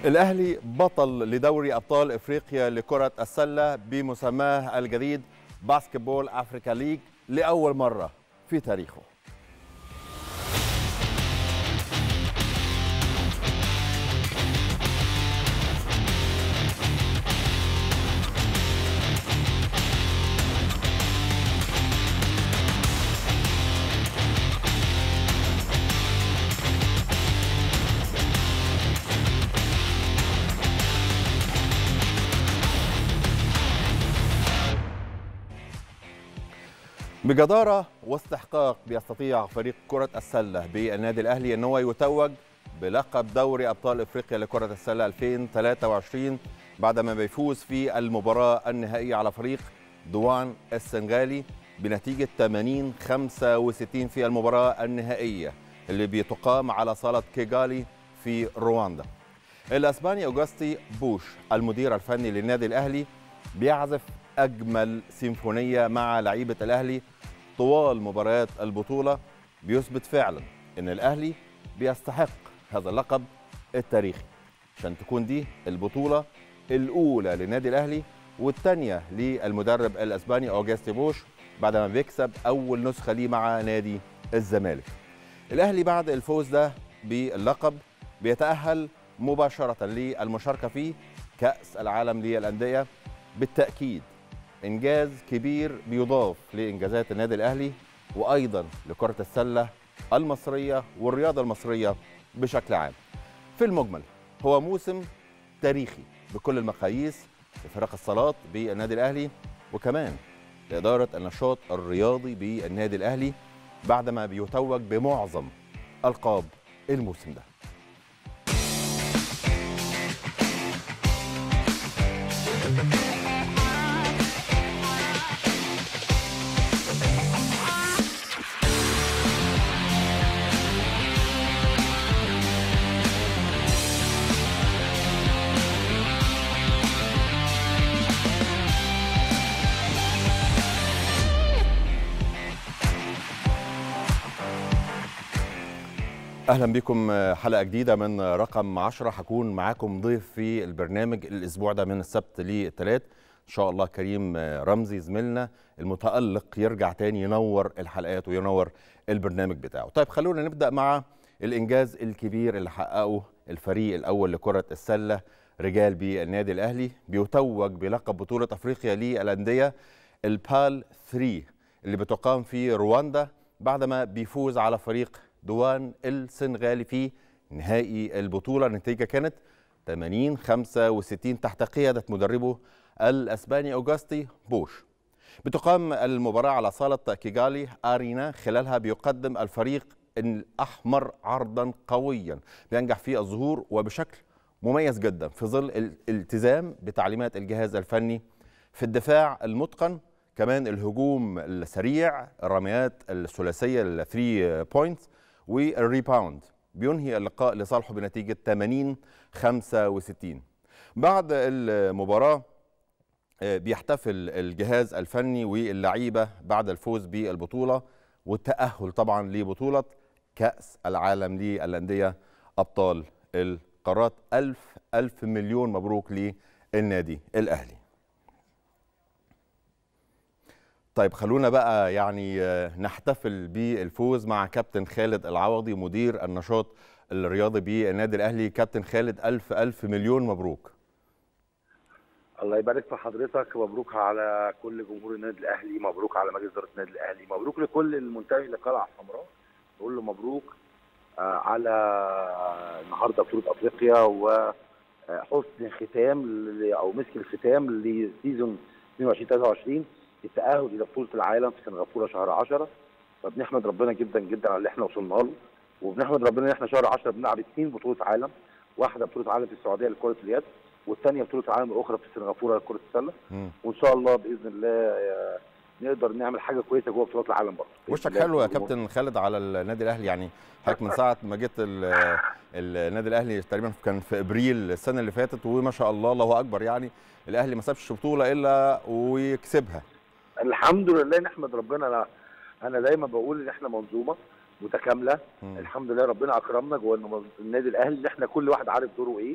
الأهلي بطل لدوري أبطال إفريقيا لكرة السلة بمسماه الجديد باسكتبول أفريكا ليج لأول مرة في تاريخه بجدارة واستحقاق بيستطيع فريق كرة السلة بالنادي الأهلي أن هو يتوج بلقب دوري أبطال إفريقيا لكرة السلة 2023 بعدما بيفوز في المباراة النهائية على فريق دوان السنغالي بنتيجة 80 65 في المباراة النهائية اللي بتقام على صالة كيغالي في رواندا. الأسباني أوغاستي بوش المدير الفني للنادي الأهلي بيعزف أجمل سيمفونية مع لعيبة الأهلي طوال مباريات البطولة بيثبت فعلا أن الأهلي بيستحق هذا اللقب التاريخي عشان تكون دي البطولة الأولى للنادي الأهلي والثانية للمدرب الأسباني أوجاستي بوش بعدما بيكسب أول نسخة ليه مع نادي الزمالك الأهلي بعد الفوز ده باللقب بيتأهل مباشرة للمشاركة في كأس العالم للأندية بالتأكيد إنجاز كبير بيضاف لإنجازات النادي الأهلي وأيضا لكرة السلة المصرية والرياضة المصرية بشكل عام في المجمل هو موسم تاريخي بكل المقاييس لفرق الصالات بالنادي الأهلي وكمان لإدارة النشاط الرياضي بالنادي الأهلي بعدما بيتوج بمعظم ألقاب الموسم ده اهلا بكم حلقه جديده من رقم 10 هكون معاكم ضيف في البرنامج الاسبوع ده من السبت للثلاث ان شاء الله كريم رمزي زميلنا المتالق يرجع تاني ينور الحلقات وينور البرنامج بتاعه طيب خلونا نبدا مع الانجاز الكبير اللي حققه الفريق الاول لكره السله رجال بالنادي الاهلي بيتوج بلقب بطوله افريقيا للانديه البال 3 اللي بتقام في رواندا بعدما بيفوز على فريق دوان السنغالي في نهائي البطولة النتيجة كانت 80 65 تحت قيادة مدربه الأسباني أوغاستي بوش بتقام المباراة على صالة كيغالي أرينا خلالها بيقدم الفريق الأحمر عرضا قويا بينجح في الظهور وبشكل مميز جدا في ظل الالتزام بتعليمات الجهاز الفني في الدفاع المتقن كمان الهجوم السريع الرميات الثلاثية الثري بوينتس والريباوند بينهي اللقاء لصالحه بنتيجة 80 65 بعد المباراة بيحتفل الجهاز الفني واللعيبة بعد الفوز بالبطولة والتأهل طبعا لبطولة كأس العالم للأندية أبطال القارات ألف ألف مليون مبروك للنادي الأهلي طيب خلونا بقى يعني نحتفل بالفوز مع كابتن خالد العوضي مدير النشاط الرياضي بالنادي الاهلي كابتن خالد الف الف مليون مبروك الله يبارك في حضرتك مبروك على كل جمهور النادي الاهلي مبروك على مجلس اداره النادي الاهلي مبروك لكل المنتمي لقلعه حمراء نقول له مبروك على النهارده بطوله افريقيا وحسن ختام او مسك الختام لسيزون 22 23 التاهل الى بطوله العالم في سنغافوره شهر 10 فبنحمد ربنا جدا جدا على اللي احنا وصلنا له وبنحمد ربنا ان احنا شهر 10 بنلعب اثنين بطوله عالم واحده بطوله عالم في السعوديه لكره اليد والثانيه بطوله العالم الاخرى في سنغافوره لكره السله وان شاء الله باذن الله نقدر نعمل حاجه كويسه جوه بطولات العالم برضه وشك حلو يا كابتن خالد على النادي الاهلي يعني حضرتك من ساعه ما جيت النادي الاهلي تقريبا كان في ابريل السنه اللي فاتت وما شاء الله الله اكبر يعني الاهلي ما سابش بطوله الا ويكسبها الحمد لله نحمد ربنا انا انا دايما بقول ان احنا منظومه متكامله مم. الحمد لله ربنا اكرمنا جوه النادي الاهلي ان احنا كل واحد عارف دوره ايه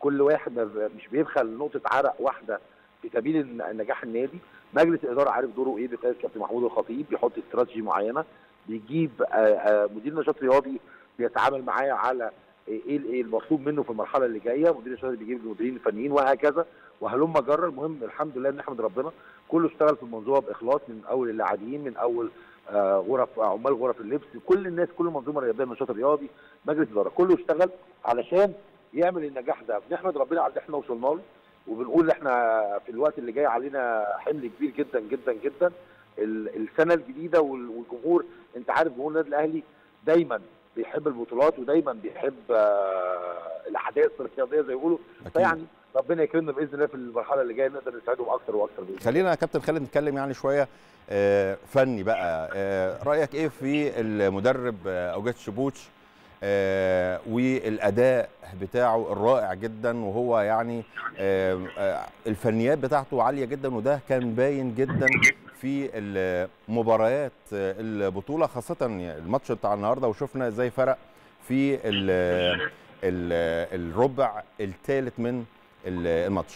كل واحد ما- مش بيبخل نقطه عرق واحده في سبيل الن- نجاح النادي مجلس الاداره عارف دوره ايه بقياده كابتن محمود الخطيب بيحط استراتيجي معينه بيجيب آه، آه، مدير نشاط رياضي بيتعامل معاه على ايه ال- إيه المطلوب منه في المرحله اللي جايه مدير النشاط بيجيب المديرين الفنيين وهكذا وهلم جرى المهم الحمد لله نحمد ربنا كله اشتغل في المنظومه باخلاص من اول اللاعبين من اول آه، غرف عمال غرف اللبس كل الناس كل المنظومه الرياضيه النشاط الرياضي مجلس الاداره كله اشتغل علشان يعمل النجاح ده بنحمد ربنا على اللي احنا وصلنا له وبنقول احنا في الوقت اللي جاي علينا حمل كبير جدا جدا جدا ال- السنه الجديده وال- والجمهور انت عارف جمهور النادي الاهلي دايما بيحب البطولات ودايما بيحب آه، الاحداث الرياضيه زي ما بيقولوا أكيد. فيعني ربنا يكرمنا باذن الله في المرحله اللي جايه نقدر نساعدهم اكتر واكتر باذن الله خلينا يا كابتن خالد نتكلم يعني شويه آه، فني بقى آه، رايك ايه في المدرب آه، اوجات شبوتش آه، والاداء بتاعه الرائع جدا وهو يعني آه، آه، الفنيات بتاعته عاليه جدا وده كان باين جدا في المباريات آه، البطوله خاصه الماتش بتاع النهارده وشفنا ازاي فرق في ال ال الربع الثالث من الماتش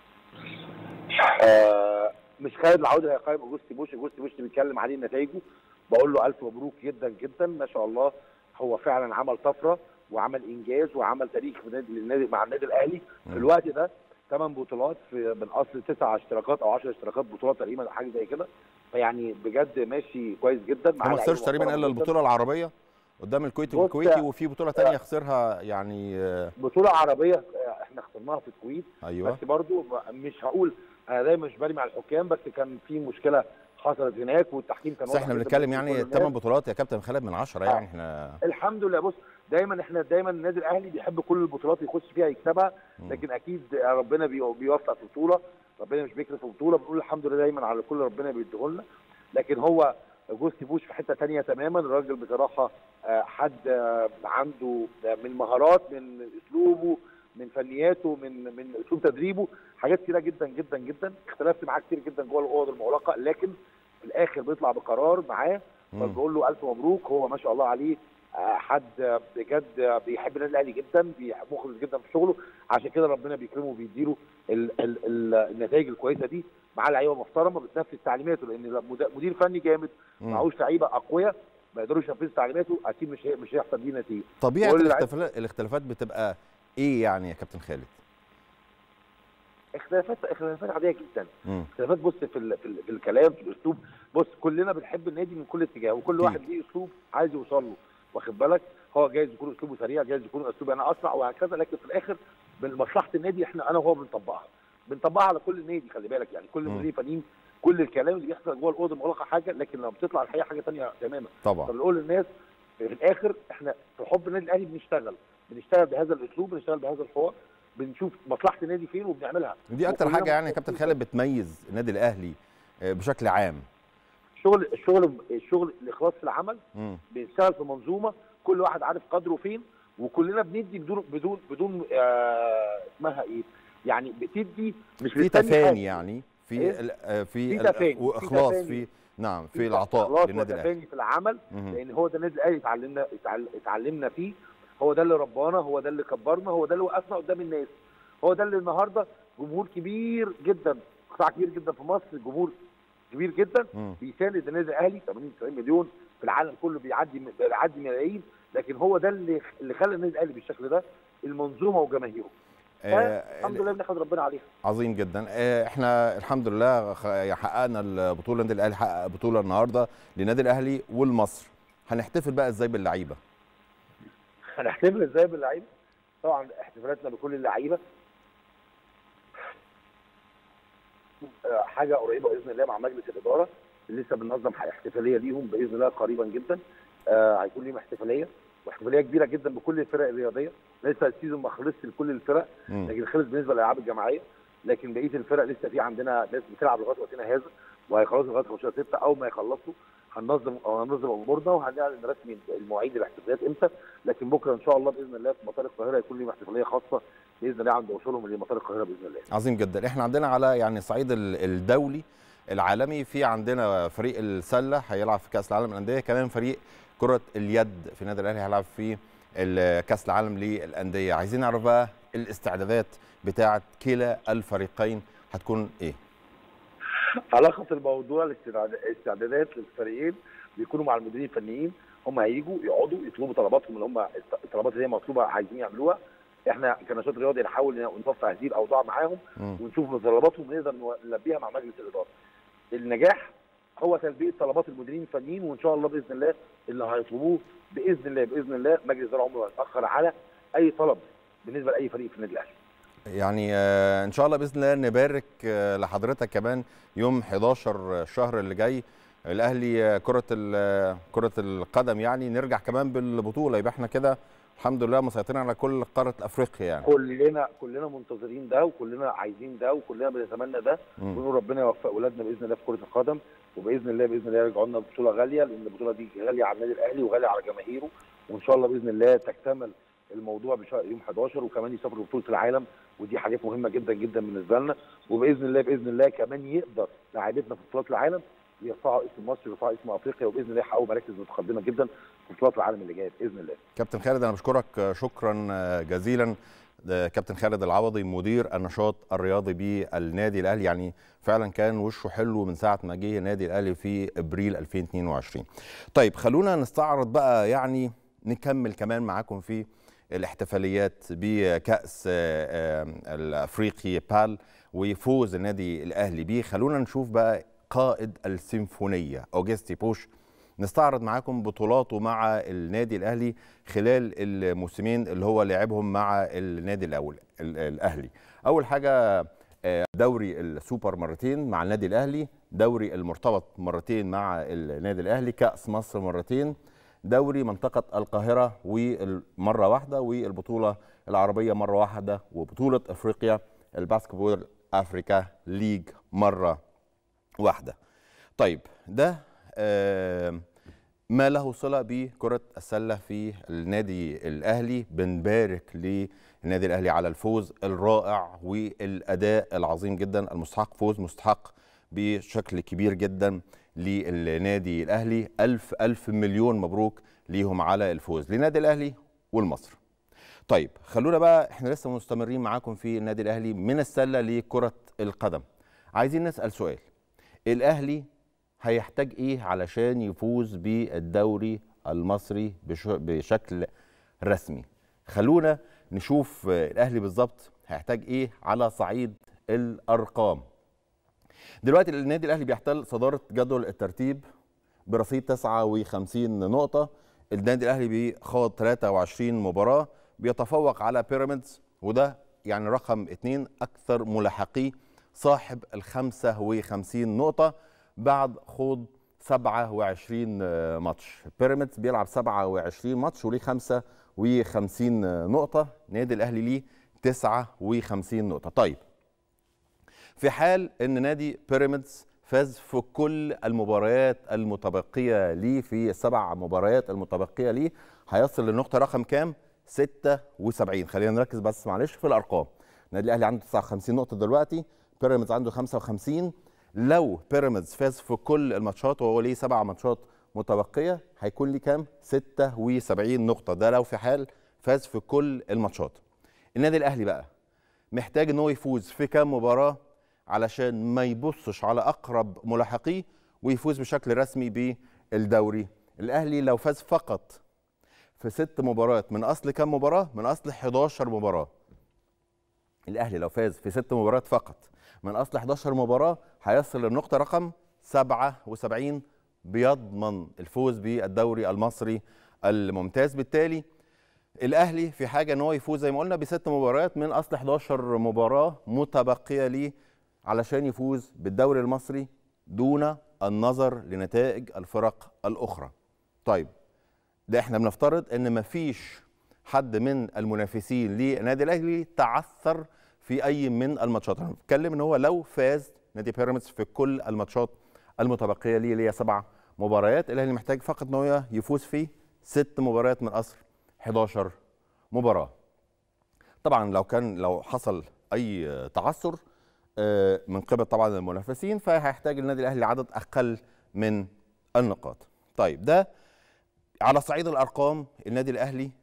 آه، مش خالد العوده اللي هيقيم اوجوستي بوش اوجوستي بوش بيتكلم عليه نتائجه بقول له الف مبروك جدا جدا ما شاء الله هو فعلا عمل طفره وعمل انجاز وعمل تاريخ في النادي للنادي مع النادي الاهلي في الوقت ده ثمان بطولات في من اصل تسع اشتراكات او 10 اشتراكات بطولات تقريبا حاجه زي كده فيعني بجد ماشي كويس جدا هو مع ما لعيبة خسرش تقريبا محترمة الا جداً. البطوله العربيه قدام الكويت بص- والكويتي وفي بطوله تانية خسرها يعني آه، بطوله عربيه آه، احنا خسرناها في الكويت ايوه بس برضو مش هقول انا دايما مش برمي على الحكام بس كان في مشكله حصلت هناك والتحكيم كان بس واضح احنا جداً بنتكلم من يعني كل الناس. ثمان بطولات يا كابتن خالد من عشرة يعني احنا الحمد لله بص دايما احنا دايما النادي الاهلي بيحب كل البطولات يخش فيها يكسبها مم. لكن اكيد ربنا بي- بيوفق في بطوله ربنا مش بيكرف في بطوله بنقول الحمد لله دايما على كل ربنا بيديه لنا لكن هو جوستي بوش في حته تانية تماما الراجل بصراحه آه، حد آه، عنده آه، من مهارات من اسلوبه من فنياته من من اسلوب تدريبه حاجات كتيره جدا جدا جدا اختلفت معاه كتير جدا جوه الاوض المغلقه لكن في الاخر بيطلع بقرار معاه مم. فبقول له الف مبروك هو ما شاء الله عليه آه، حد آه، بجد آه، بيحب النادي الاهلي جدا بي- مخلص جدا في شغله عشان كده ربنا بيكرمه وبيديله ال- ال- ال- النتائج الكويسه دي معاه لعيبه محترمه بتنفذ تعليماته لان مد- مدير فني جامد مم. معهوش لعيبه اقوياء ما يقدروش ينفذوا تعليماته اكيد مش هي- مش هيحصل ليه نتيجه طبيعه كل لعيب- الاختلافات الاختلافات بتبقى ايه يعني يا كابتن خالد اختلافات اختلافات عاديه جدا مم. اختلافات بص في ال في, ال في الكلام في الاسلوب بص كلنا بنحب النادي من كل اتجاه وكل أكيد. واحد ليه اسلوب عايز يوصل له واخد بالك هو جايز يكون اسلوبه سريع جايز يكون اسلوبي انا اسرع وهكذا لكن في الاخر من مصلحه النادي احنا انا وهو بنطبقها بنطبقها على كل النادي خلي بالك يعني كل مم. المديرين فنيين كل الكلام اللي بيحصل جوه الاوضه المغلقه حاجه لكن لما بتطلع الحقيقه حاجه ثانيه تماما طبعا فبنقول للناس في الاخر احنا في حب النادي الاهلي بنشتغل بنشتغل بهذا الاسلوب بنشتغل بهذا الحوار بنشوف مصلحه النادي فين وبنعملها ودي اكتر وكلنا حاجه يعني يا كابتن مبسوطين. خالد بتميز النادي الاهلي آه، بشكل عام الشغل الشغل الشغل الاخلاص في العمل مم. بنشتغل في منظومه كل واحد عارف قدره فين وكلنا بندي بدون بدون بدون آه اسمها ايه يعني بتدي مش في مستني حاجة. تفاني يعني في إيه؟ ال- آه، في في ال- تفاني، في واخلاص تفاني. في نعم في في العطاء إخلاص للنادي الاهلي وتفاني في العمل مم. لان هو ده النادي الاهلي اتعلمنا اتعل- اتعلمنا فيه هو ده اللي ربانا هو ده اللي كبرنا هو ده اللي وقفنا قدام الناس هو ده اللي النهارده جمهور كبير جدا قطاع كبير جدا في مصر جمهور كبير جدا مم. بيساند النادي الاهلي 80 90 مليون في العالم كله بيعدي بيعدي ملايين لكن هو ده اللي اللي خلى النادي الاهلي بالشكل ده المنظومه وجماهيره آه، الحمد لله بنحمد ربنا عليها عظيم جدا آه، احنا الحمد لله خ- حققنا البطوله النادي الاهلي حقق بطوله النهارده للنادي الاهلي والمصر هنحتفل بقى ازاي باللعيبه هنحتفل ازاي باللعيبه؟ طبعا احتفالاتنا بكل اللعيبه آه، حاجه قريبه باذن الله مع مجلس الاداره لسه بننظم احتفاليه ليهم باذن الله قريبا جدا آه، هيكون ليهم احتفاليه واحتفاليه كبيره جدا بكل الفرق الرياضيه لسه السيزون ما خلصش لكل الفرق مم. لكن خلص بالنسبه للالعاب الجماعيه لكن بقيه الفرق لسه في عندنا ناس بتلعب لغايه وقتنا هذا وهيخلصوا لغايه 15 6 اول ما يخلصوا هننظم أو هننظم امورنا وهنعلن رسمي المواعيد الاحتفاليات امتى لكن بكره ان شاء الله باذن الله في مطار القاهره يكون لهم احتفاليه خاصه باذن الله عند وصولهم لمطار القاهره باذن الله عظيم جدا احنا عندنا على يعني الصعيد ال- الدولي العالمي في عندنا فريق السله هيلعب في كاس العالم للانديه كمان فريق كره اليد في النادي الاهلي هيلعب في كاس العالم للانديه عايزين نعرف بقى الاستعدادات بتاعه كلا الفريقين هتكون ايه علاقه الموضوع الاستعدادات للفريقين بيكونوا مع المديرين الفنيين هم هيجوا يقعدوا يطلبوا طلباتهم اللي هم الطلبات اللي هي مطلوبه عايزين يعملوها احنا كنشاط رياضي نحاول نصفي هذه الاوضاع معاهم ونشوف طلباتهم ونقدر نلبيها مع مجلس الاداره. النجاح هو تلبيه طلبات المديرين الفنيين وان شاء الله باذن الله اللي هيطلبوه باذن الله باذن الله مجلس الاداره عمره ما هيتاخر على اي طلب بالنسبه لاي فريق في النادي الاهلي. يعني ان شاء الله باذن الله نبارك لحضرتك كمان يوم 11 الشهر اللي جاي الاهلي كره كره القدم يعني نرجع كمان بالبطوله يبقى احنا كده الحمد لله مسيطرين على كل قاره افريقيا يعني كلنا كلنا منتظرين ده وكلنا عايزين ده وكلنا بنتمنى ده ونقول ربنا يوفق اولادنا باذن الله في كره القدم وباذن الله باذن الله يرجعوا لنا بطوله غاليه لان البطوله دي غاليه على النادي الاهلي وغاليه على جماهيره وان شاء الله باذن الله تكتمل الموضوع بشهر يوم 11 وكمان يسافروا بطوله العالم ودي حاجات مهمه جدا جدا بالنسبه لنا وباذن الله باذن الله كمان يقدر لاعيبتنا في بطولات العالم يرفعوا اسم مصر ويرفعوا اسم افريقيا وباذن الله يحققوا مراكز متقدمه جدا في بطولات العالم اللي جايه باذن الله. كابتن خالد انا بشكرك شكرا جزيلا كابتن خالد العوضي مدير النشاط الرياضي بالنادي الاهلي يعني فعلا كان وشه حلو من ساعه ما جه النادي الاهلي في ابريل 2022. طيب خلونا نستعرض بقى يعني نكمل كمان معاكم في الاحتفاليات بكاس الافريقي بال وفوز النادي الاهلي بيه خلونا نشوف بقى قائد السيمفونيه اوجستي بوش نستعرض معاكم بطولاته مع النادي الاهلي خلال الموسمين اللي هو لعبهم مع النادي الاول الاهلي اول حاجه دوري السوبر مرتين مع النادي الاهلي دوري المرتبط مرتين مع النادي الاهلي كاس مصر مرتين دوري منطقه القاهره ومره واحده والبطوله العربيه مره واحده وبطوله افريقيا الباسكتبول افريكا ليج مره واحده طيب ده آه ما له صله بكره السله في النادي الاهلي بنبارك للنادي الاهلي على الفوز الرائع والاداء العظيم جدا المستحق فوز مستحق بشكل كبير جدا للنادي الاهلي الف الف مليون مبروك ليهم على الفوز للنادي الاهلي والمصر طيب خلونا بقى احنا لسه مستمرين معاكم في النادي الاهلي من السله لكره القدم عايزين نسال سؤال الاهلي هيحتاج ايه علشان يفوز بالدوري المصري بشكل رسمي خلونا نشوف الاهلي بالظبط هيحتاج ايه على صعيد الارقام دلوقتي النادي الاهلي بيحتل صداره جدول الترتيب برصيد 59 نقطه النادي الاهلي بيخاض 23 مباراه بيتفوق على بيراميدز وده يعني رقم اثنين اكثر ملاحقيه صاحب ال 55 نقطة بعد خوض 27 ماتش بيراميدز بيلعب 27 ماتش وليه 55 نقطة نادي الأهلي ليه 59 نقطة طيب في حال أن نادي بيراميدز فاز في كل المباريات المتبقية ليه في السبع مباريات المتبقية ليه هيصل للنقطة رقم كام؟ 76 خلينا نركز بس معلش في الأرقام النادي الأهلي عنده 59 نقطة دلوقتي بيراميدز عنده 55 لو بيراميدز فاز في كل الماتشات وهو ليه سبع ماتشات متبقيه هيكون ليه كام 76 نقطه ده لو في حال فاز في كل الماتشات النادي الاهلي بقى محتاج ان هو يفوز في كام مباراه علشان ما يبصش على اقرب ملاحقيه ويفوز بشكل رسمي بالدوري الاهلي لو فاز فقط في ست مباريات من اصل كام مباراه من اصل 11 مباراه الاهلي لو فاز في ست مباريات فقط من اصل 11 مباراه هيصل للنقطه رقم 77 بيضمن الفوز بالدوري المصري الممتاز بالتالي الاهلي في حاجه ان هو يفوز زي ما قلنا بست مباريات من اصل 11 مباراه متبقيه ليه علشان يفوز بالدوري المصري دون النظر لنتائج الفرق الاخرى. طيب ده احنا بنفترض ان مفيش حد من المنافسين للنادي الاهلي تعثر في اي من الماتشات انا بتكلم ان هو لو فاز نادي بيراميدز في كل الماتشات المتبقيه ليه اللي هي سبع مباريات الاهلي محتاج فقط ان هو يفوز في ست مباريات من اصل 11 مباراه طبعا لو كان لو حصل اي تعثر من قبل طبعا المنافسين فهيحتاج النادي الاهلي لعدد اقل من النقاط طيب ده على صعيد الارقام النادي الاهلي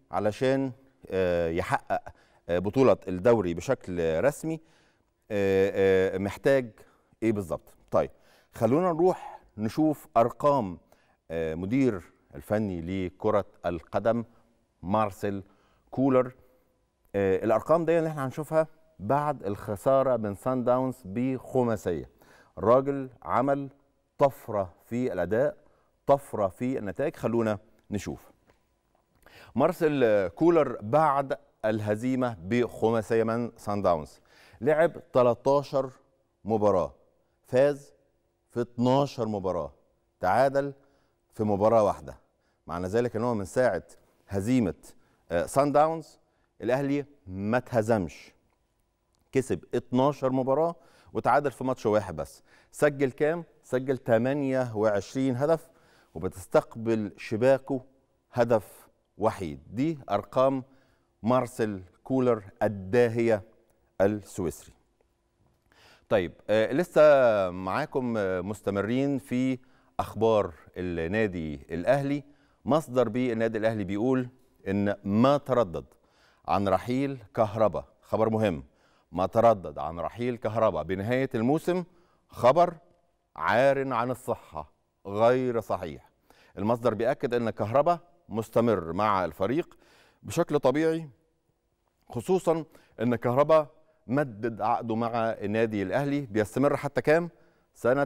علشان آه، يحقق آه، بطوله الدوري بشكل رسمي آه، آه، محتاج ايه بالظبط طيب خلونا نروح نشوف ارقام آه، مدير الفني لكره القدم مارسيل كولر آه، الارقام دي اللي احنا هنشوفها بعد الخساره من سان داونز بخماسيه الراجل عمل طفره في الاداء طفره في النتائج خلونا نشوف مارسيل آه، كولر بعد الهزيمه بخماسيه من سان داونز لعب 13 مباراه فاز في 12 مباراه تعادل في مباراه واحده معنى ذلك ان هو من ساعه هزيمه آه، سان داونز الاهلي ما اتهزمش كسب 12 مباراه وتعادل في ماتش واحد بس سجل كام سجل 28 هدف وبتستقبل شباكه هدف وحيد دي ارقام مارسيل كولر الداهيه السويسري طيب آه لسه معاكم آه مستمرين في اخبار النادي الاهلي مصدر بالنادي الاهلي بيقول ان ما تردد عن رحيل كهربا خبر مهم ما تردد عن رحيل كهربا بنهايه الموسم خبر عار عن الصحه غير صحيح المصدر بيأكد ان كهربا مستمر مع الفريق بشكل طبيعي خصوصا ان كهربا مدد عقده مع النادي الاهلي بيستمر حتى كام سنه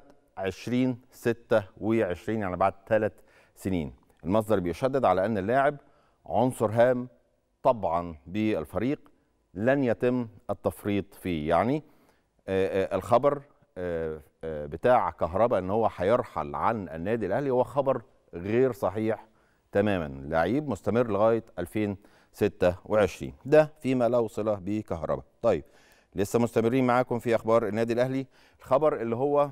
2026 يعني بعد ثلاث سنين المصدر بيشدد على ان اللاعب عنصر هام طبعا بالفريق لن يتم التفريط فيه يعني آه، آه، الخبر آه، آه، بتاع كهربا ان هو هيرحل عن النادي الاهلي هو خبر غير صحيح تماما لعيب مستمر لغايه 2026 ده فيما له صله بكهربا طيب لسه مستمرين معاكم في اخبار النادي الاهلي الخبر اللي هو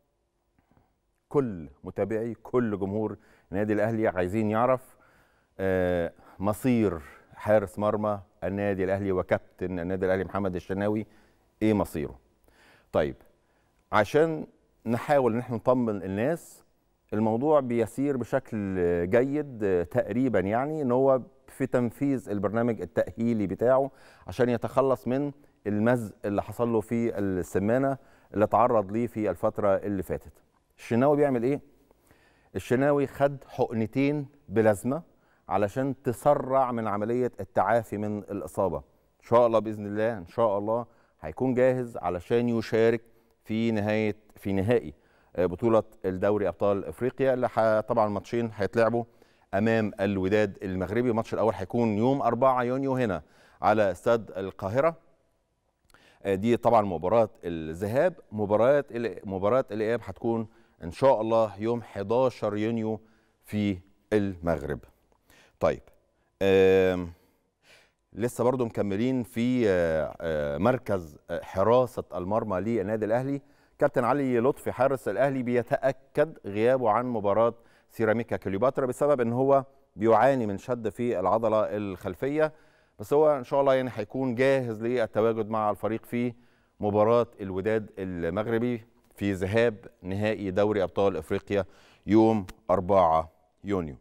كل متابعي كل جمهور النادي الاهلي عايزين يعرف آه، مصير حارس مرمى النادي الاهلي وكابتن النادي الاهلي محمد الشناوي ايه مصيره طيب عشان نحاول ان احنا نطمن الناس الموضوع بيسير بشكل جيد آه، تقريبا يعني ان هو في تنفيذ البرنامج التأهيلي بتاعه عشان يتخلص من المزق اللي حصل له في السمانة اللي تعرض ليه في الفترة اللي فاتت الشناوي بيعمل ايه؟ الشناوي خد حقنتين بلازمة علشان تسرع من عملية التعافي من الإصابة إن شاء الله بإذن الله إن شاء الله هيكون جاهز علشان يشارك في نهاية في نهائي آه، بطولة الدوري أبطال أفريقيا اللي ح- طبعا الماتشين هيتلعبوا أمام الوداد المغربي الماتش الأول هيكون يوم 4 يونيو هنا على استاد القاهرة آه، دي طبعا مباراة الذهاب مباراة ال- مباراة الإياب هتكون إن شاء الله يوم 11 يونيو في المغرب طيب آم، لسه برضو مكملين في آه، آه، مركز آه، حراسة المرمى للنادي الأهلي كابتن علي لطفي حارس الأهلي بيتأكد غيابه عن مباراة سيراميكا كليوباترا بسبب ان هو بيعاني من شد في العضلة الخلفية بس هو ان شاء الله يعني هيكون جاهز للتواجد مع الفريق في مباراة الوداد المغربي في ذهاب نهائي دوري أبطال أفريقيا يوم 4 يونيو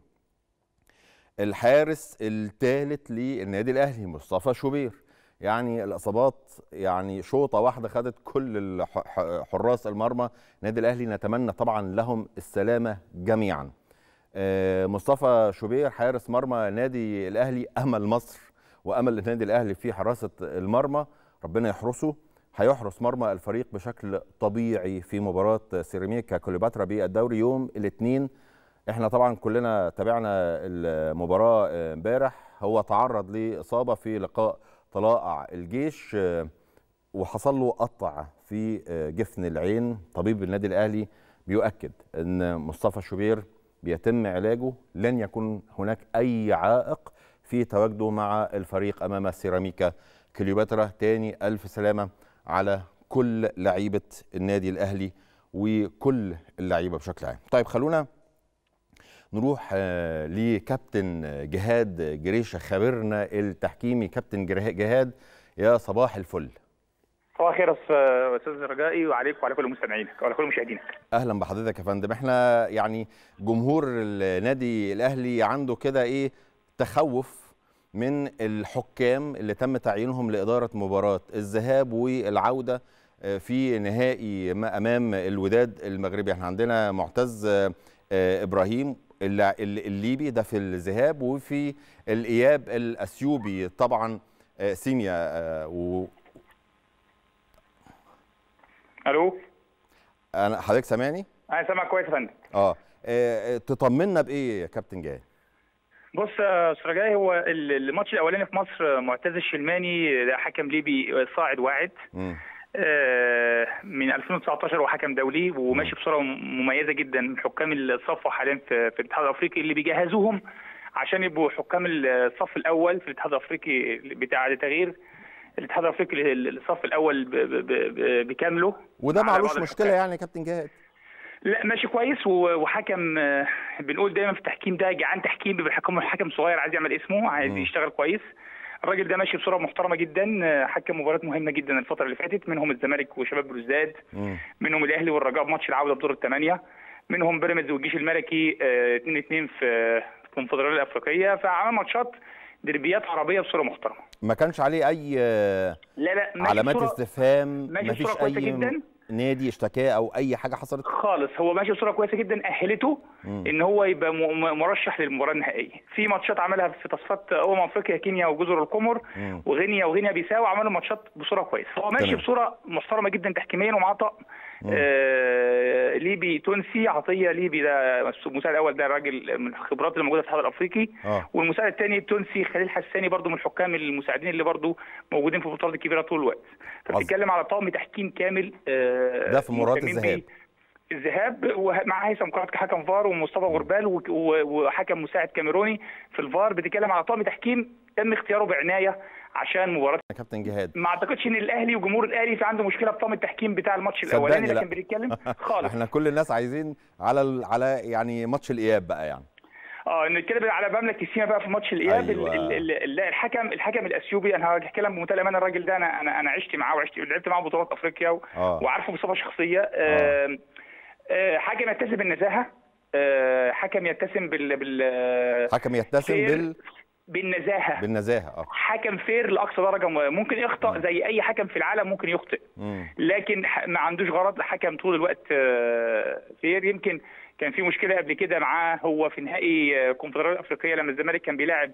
الحارس الثالث للنادي الاهلي مصطفى شوبير يعني الاصابات يعني شوطه واحده خدت كل الح- ح- حراس المرمى النادي الاهلي نتمنى طبعا لهم السلامه جميعا آه، مصطفى شوبير حارس مرمى نادي الاهلي امل مصر وامل النادي الاهلي في حراسه المرمى ربنا يحرسه هيحرس مرمى الفريق بشكل طبيعي في مباراه سيراميكا كليوباترا بالدوري يوم الاثنين احنا طبعا كلنا تابعنا المباراه آه، امبارح هو تعرض لاصابه في لقاء طلائع الجيش آه، وحصل له قطع في آه، جفن العين طبيب النادي الاهلي بيؤكد ان مصطفى شوبير بيتم علاجه لن يكون هناك اي عائق في تواجده مع الفريق امام سيراميكا كليوباترا تاني الف سلامه على كل لعيبه النادي الاهلي وكل اللعيبه بشكل عام طيب خلونا نروح آه، لكابتن جهاد جريشه خبيرنا التحكيمي كابتن جره- جهاد يا صباح الفل صباح الخير يا استاذ رجائي وعليك وعلى كل مستمعينك وعلى كل مشاهدينك اهلا بحضرتك يا فندم احنا يعني جمهور النادي الاهلي عنده كده ايه تخوف من الحكام اللي تم تعيينهم لاداره مباراه الذهاب والعوده آه، في نهائي ما امام الوداد المغربي احنا عندنا معتز آه، آه، ابراهيم الل- ال- الليبي ده في الذهاب وفي الاياب الاثيوبي طبعا آه، سينيا آه، و الو انا حضرتك سامعني انا سامع كويس يا فندم اه آه، تطمنا بايه يا كابتن جاي بص يا استاذ رجاي هو ال- الماتش الاولاني في مصر معتز الشلماني ده حكم ليبي صاعد واعد مم. آه، من 2019 هو حكم دولي وماشي بصوره مميزه جدا من حكام الصف حاليا في في الاتحاد الافريقي اللي بيجهزوهم عشان يبقوا حكام الصف الاول في الاتحاد الافريقي بتاع تغيير الاتحاد الافريقي للصف الاول ب- ب- ب- بكامله وده على معلوش بعض مشكله الحكام. يعني يا كابتن جهاد لا ماشي كويس و- وحكم آه، بنقول دايما في التحكيم ده جعان تحكيم بيبقى حكم حكم صغير عايز يعمل اسمه عايز مم. يشتغل كويس الراجل ده ماشي بصوره محترمه جدا آه، حكم مباريات مهمه جدا الفتره اللي فاتت منهم الزمالك وشباب بلوزداد مم. منهم الاهلي والرجاء بماتش العوده بدور الثمانيه منهم بيراميدز والجيش الملكي 2 2 في في الكونفدراليه الافريقيه فعمل ماتشات دربيات عربيه بصوره محترمه ما كانش عليه اي آه، لا لا ماشي علامات بصورة- استفهام ماشي ما فيش بصورة كويسة اي جدا. نادي اشتكاه او اي حاجه حصلت خالص هو ماشي بصوره كويسه جدا اهلته مم. ان هو يبقى م- م- مرشح للمباراه النهائيه في ماتشات عملها في تصفيات امم افريقيا كينيا وجزر القمر مم. وغينيا وغينيا بيساو عملوا ماتشات بصوره كويسه هو ماشي تمام. بصوره محترمه جدا تحكيميا ومعاه طقم مم. آه ليبي تونسي عطيه ليبي ده المساعد الاول ده راجل من الخبرات اللي موجوده في الاتحاد الافريقي اه والمساعد الثاني التونسي خليل حساني برضو من الحكام المساعدين اللي برضو موجودين في البطولات الكبيره طول الوقت فبتتكلم على طقم تحكيم كامل آه، ده في مباراة مهتمين الذهاب. بيه. الذهاب ومع هيثم كرات كحكم فار ومصطفى غربال وك- و- وحكم مساعد كاميروني في الفار بتتكلم على طقم تحكيم تم اختياره بعنايه عشان مباراه يا كابتن جهاد ما اعتقدش ان الاهلي وجمهور الاهلي في عنده مشكله في طقم التحكيم بتاع الماتش صدقني الاولاني لا. لكن بنتكلم خالص احنا كل الناس عايزين على ال... على يعني ماتش الاياب بقى يعني اه نتكلم على مملكه سينا بقى في ماتش الاياب أيوة. ال- ال- ال- لا الحكم الحكم الاثيوبي انا هحكي لك بمنتهى الامانه الراجل ده انا انا انا عشت معاه وعشت لعبت معاه بطولات افريقيا و... اه وعارفه بصفه شخصيه آه. آه حكم يتسم بالنزاهه آه حكم يتسم بال بال حكم يتسم فير بال... بالنزاهه بالنزاهه اه حكم فير لاقصى درجه ممكن يخطا زي اي حكم في العالم ممكن يخطئ مم. لكن ح- ما عندوش غرض حكم طول الوقت آه، فير يمكن كان في مشكله قبل كده معاه هو في نهائي آه، الكونفدراليه الافريقيه لما الزمالك كان بيلاعب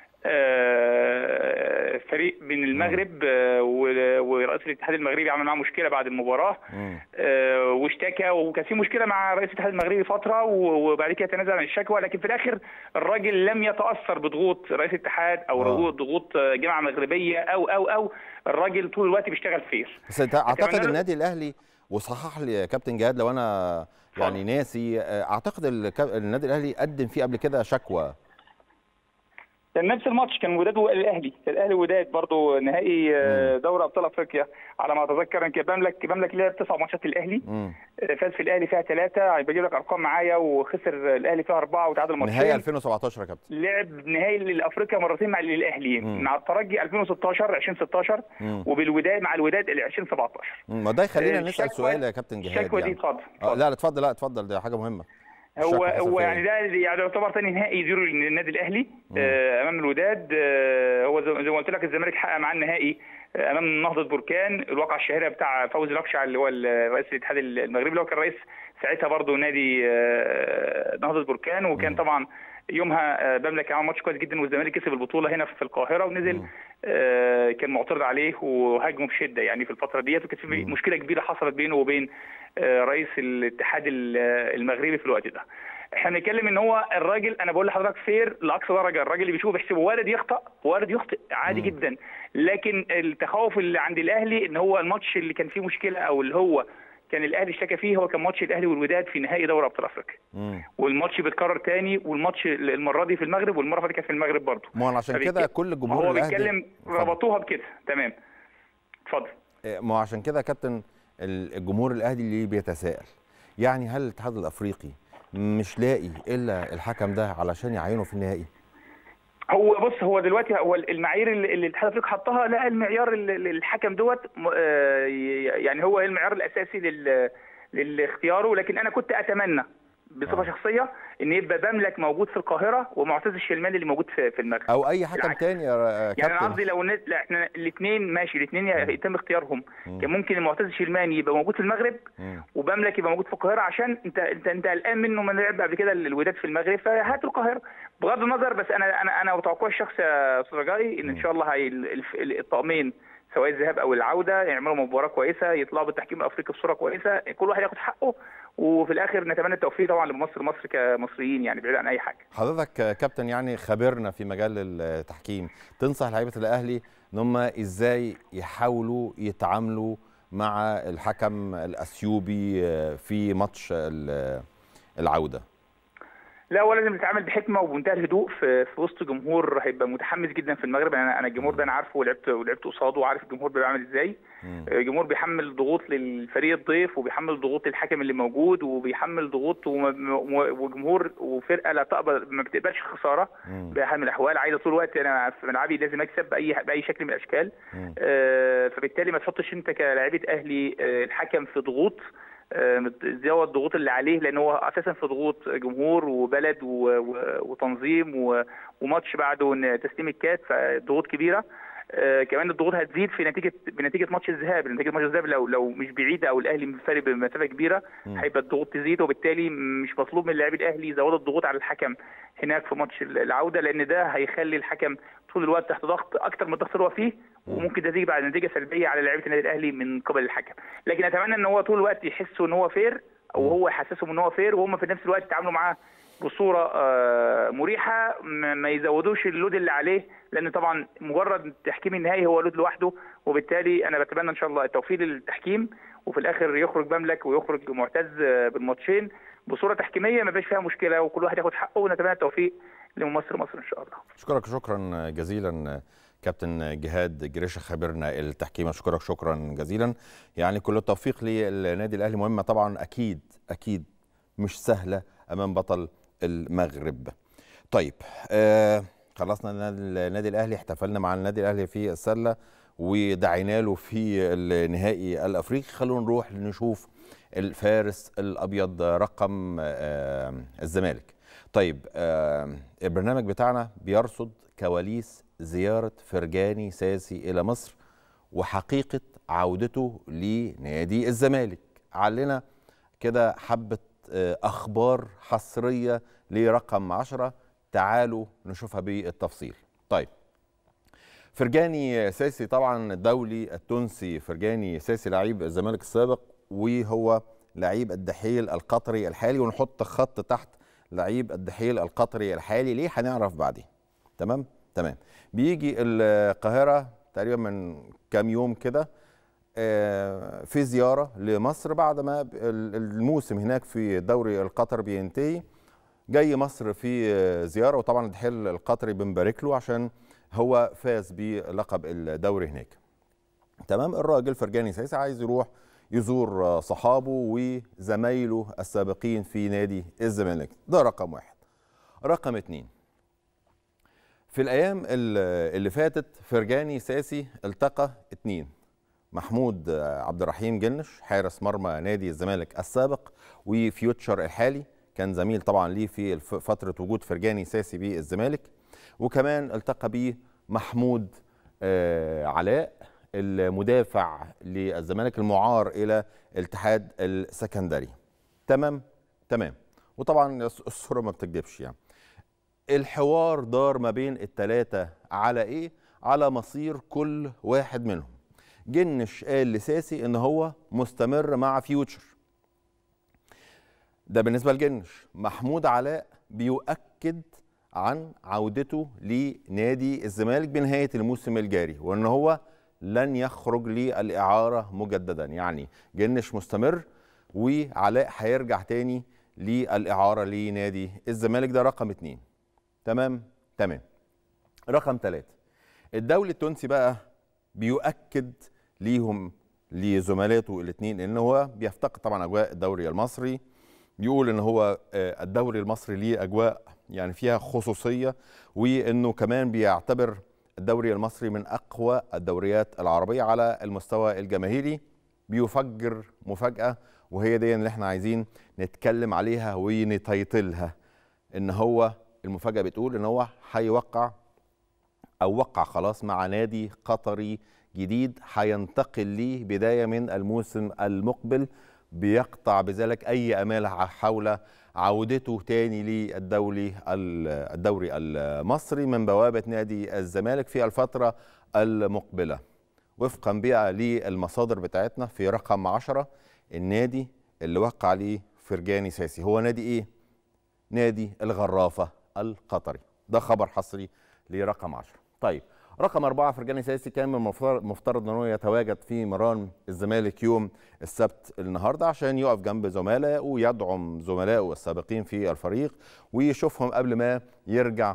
آه، فريق من المغرب آه، و- ورئيس الاتحاد المغربي عمل معاه مشكله بعد المباراه مم. آه، واشتكى وكان في مشكله مع رئيس الاتحاد المغربي فتره و- وبعد كده تنازل عن الشكوى لكن في الاخر الراجل لم يتاثر بضغوط رئيس الاتحاد او آه. ضغوط آه، جامعه مغربيه او او او الراجل طول الوقت بيشتغل فير بس انت اعتقد أتمنى له- النادي الاهلي وصحح لي يا كابتن جهاد لو انا يعني ناسي آه، اعتقد الك- النادي الاهلي قدم فيه قبل كده شكوى كان نفس الماتش كان وداد والاهلي كان الاهلي وداد برضه نهائي آه، دوري ابطال افريقيا على ما اتذكر ان كان بملك بملك لعب تسع ماتشات الاهلي مم. آه، فاز في الاهلي فيها ثلاثه بجيب لك ارقام معايا وخسر الاهلي فيها اربعه وتعادل نهائي ماتشين 2017 يا كابتن لعب نهائي الافريقيا مرتين مع الاهلي مم. مع الترجي 2016 2016 مم. وبالوداد مع الوداد 2017 مم. ما ده يخلينا نسال الشكوى- سؤال يا كابتن جهاد الشكوى دي يعني. اتفضل آه، اتفضل. لا لا اتفضل لا اتفضل ده حاجه مهمه هو الشكوى حصل هو فيها يعني إيه؟ ده يعني يعتبر ثاني نهائي يديره للنادي الاهلي آه، امام الوداد آه، هو زي زي ما قلت لك الزمالك حقق معاه النهائي آه، امام نهضه بركان الواقعه الشهيره بتاع فوزي لقشع اللي هو ال- رئيس الاتحاد المغربي اللي هو كان رئيس ساعتها برضه نادي آه، نهضه بركان وكان طبعا يومها آه، بملك عمل ماتش كويس جدا والزمالك كسب البطوله هنا في القاهره ونزل آه، كان معترض عليه وهاجمه بشده يعني في الفتره ديت وكانت في مشكله كبيره حصلت بينه وبين آه، رئيس الاتحاد ال- المغربي في الوقت ده احنا بنتكلم ان هو الراجل انا بقول لحضرتك فير لاقصى درجه الراجل اللي بيشوف بيحسبه وارد يخطا وارد يخطئ عادي جدا لكن التخوف اللي عند الاهلي ان هو الماتش اللي كان فيه مشكله او اللي هو كان الاهلي اشتكى فيه هو كان ماتش الاهلي والوداد في نهائي دوري ابطال افريقيا مم. والماتش بيتكرر تاني والماتش المره دي في المغرب والمره اللي فاتت كانت في المغرب برضه ما هو عشان فبيك- كده كل ما جمهور هو الاهلي بيتكلم اتفضل. ربطوها بكده تمام اتفضل آه، ما هو عشان كده يا كابتن ال- الجمهور الاهلي اللي بيتساءل يعني هل الاتحاد الافريقي مش لاقي الا الحكم ده علشان يعينه في النهائي هو بص هو دلوقتي هو المعايير اللي اللي الاتحاد الافريقي حطها لا المعيار اللي اللي الحكم دوت م- آه، يعني هو المعيار الاساسي لل لاختياره لكن انا كنت اتمنى بصفه آه. شخصيه ان يبقى بملك موجود في القاهره ومعتز الشلماني اللي موجود في في المغرب او اي حكم بالعكس. تاني يا يعني انا كابتن قصدي لو نت... لا احنا الاثنين ماشي الاثنين يتم اختيارهم مم. كان ممكن المعتز الشلماني يبقى موجود في المغرب مم. وبملك يبقى موجود في القاهره عشان انت انت انت قلقان منه من لعب قبل كده الوداد في المغرب فهاتوا القاهره بغض النظر بس انا انا انا توقعي الشخصي يا استاذ رجائي ان ان شاء الله هي ال- ال- الطقمين سواء الذهاب او العوده يعملوا مباراه كويسه يطلعوا بالتحكيم الافريقي بصوره كويسه كل واحد ياخد حقه وفي الاخر نتمنى التوفيق طبعا لمصر مصر كمصريين يعني بعيد عن اي حاجه حضرتك آه، كابتن يعني خبرنا في مجال التحكيم تنصح لعيبه الاهلي ان هم ازاي يحاولوا يتعاملوا مع الحكم الاثيوبي آه، في ماتش ال- العوده لا هو لازم يتعامل بحكمه وبمنتهى الهدوء في, في وسط جمهور هيبقى متحمس جدا في المغرب انا انا الجمهور ده انا عارفه ولعبت ولعبت قصاده وعارف الجمهور بيبقى عامل ازاي مم. الجمهور بيحمل ضغوط للفريق الضيف وبيحمل ضغوط للحكم اللي موجود وبيحمل ضغوط وم- و- وجمهور وفرقه لا تقبل ما بتقبلش خساره مم. بحال من الاحوال عايزه طول الوقت انا في ملعبي لازم اكسب باي باي شكل من الاشكال مم. آه، فبالتالي ما تحطش انت كلاعيبه اهلي آه، الحكم في ضغوط آه، زود الضغوط اللي عليه لان هو اساسا في ضغوط جمهور وبلد و- و- وتنظيم و- وماتش بعده إن تسليم الكاس فضغوط كبيره آه، كمان الضغوط هتزيد في نتيجه بنتيجه ماتش الذهاب نتيجه ماتش الذهاب لو لو مش بعيده او الاهلي منفرد بمسافه كبيره مم. هيبقى الضغوط تزيد وبالتالي مش مطلوب من لاعبي الاهلي يزودوا الضغوط على الحكم هناك في ماتش العوده لان ده هيخلي الحكم طول الوقت تحت ضغط اكتر من الضغط اللي هو فيه وممكن ده تيجي بعد نتيجه سلبيه على لاعيبه النادي الاهلي من قبل الحكم لكن اتمنى ان هو طول الوقت يحسوا ان هو فير او هو يحسسهم ان هو فير وهم في نفس الوقت يتعاملوا معاه بصوره آه، مريحه ما ما يزودوش اللود اللي عليه لان طبعا مجرد التحكيم النهائي هو لود لوحده وبالتالي انا بتمنى ان شاء الله التوفيق للتحكيم وفي الاخر يخرج بملك ويخرج معتز آه، بالماتشين بصوره تحكيميه ما يبقاش فيها مشكله وكل واحد ياخد حقه ونتمنى التوفيق لمصر مصر ان شاء الله اشكرك شكرا جزيلا كابتن جهاد جريشه خبيرنا التحكيم اشكرك شكرا جزيلا يعني كل التوفيق للنادي الاهلي مهمه طبعا اكيد اكيد مش سهله امام بطل المغرب طيب آه خلصنا النادي النادي الاهلي احتفلنا مع النادي الاهلي في السله ودعينا له في النهائي الافريقي خلونا نروح نشوف الفارس الابيض رقم آه الزمالك طيب آه البرنامج بتاعنا بيرصد كواليس زياره فرجاني ساسي الى مصر وحقيقه عودته لنادي الزمالك علنا كده حبه آه اخبار حصريه لرقم 10 تعالوا نشوفها بالتفصيل طيب فرجاني ساسي طبعا الدولي التونسي فرجاني ساسي لعيب الزمالك السابق وهو لعيب الدحيل القطري الحالي ونحط خط تحت لعيب الدحيل القطري الحالي ليه هنعرف بعدين تمام تمام بيجي القاهره تقريبا من كام يوم كده آه، في زياره لمصر بعد ما ب- ال- الموسم هناك في الدوري القطري بينتهي جاي مصر في آه، زياره وطبعا الدحيل القطري بنبارك له عشان هو فاز بلقب الدوري هناك تمام الراجل فرجاني سيسي عايز يروح يزور آه، صحابه وزمايله السابقين في نادي الزمالك ده رقم واحد رقم اتنين في الايام ال- اللي فاتت فرجاني ساسي التقى اتنين محمود آه، عبد الرحيم جنش حارس مرمى نادي الزمالك السابق وفيوتشر الحالي كان زميل طبعا ليه في الف- فتره وجود فرجاني ساسي بالزمالك وكمان التقى بيه محمود آه، علاء المدافع للزمالك المعار الى الاتحاد السكندري تمام تمام وطبعا الص- الصوره ما بتكذبش يعني الحوار دار ما بين التلاتة على ايه على مصير كل واحد منهم جنش قال لساسي ان هو مستمر مع فيوتشر ده بالنسبه لجنش محمود علاء بيؤكد عن عودته لنادي الزمالك بنهايه الموسم الجاري وان هو لن يخرج للاعاره مجددا يعني جنش مستمر وعلاء هيرجع تاني للاعاره لنادي الزمالك ده رقم اتنين تمام تمام رقم ثلاثة الدولي التونسي بقى بيؤكد ليهم لزملاته الاثنين ان هو بيفتقد طبعا اجواء الدوري المصري بيقول ان هو آه، الدوري المصري ليه اجواء يعني فيها خصوصيه وانه كمان بيعتبر الدوري المصري من اقوى الدوريات العربيه على المستوى الجماهيري بيفجر مفاجاه وهي دي اللي احنا عايزين نتكلم عليها ونتيتلها ان هو المفاجاه بتقول ان هو هيوقع او وقع خلاص مع نادي قطري جديد هينتقل ليه بدايه من الموسم المقبل بيقطع بذلك اي امال حول عودته تاني للدولي الدوري المصري من بوابه نادي الزمالك في الفتره المقبله وفقا بقى للمصادر بتاعتنا في رقم 10 النادي اللي وقع عليه فرجاني ساسي هو نادي ايه نادي الغرافه القطري ده خبر حصري لرقم 10 طيب رقم أربعة فرجاني ساسي كان من المفترض ان هو يتواجد في مران الزمالك يوم السبت النهارده عشان يقف جنب زملائه ويدعم زملائه السابقين في الفريق ويشوفهم قبل ما يرجع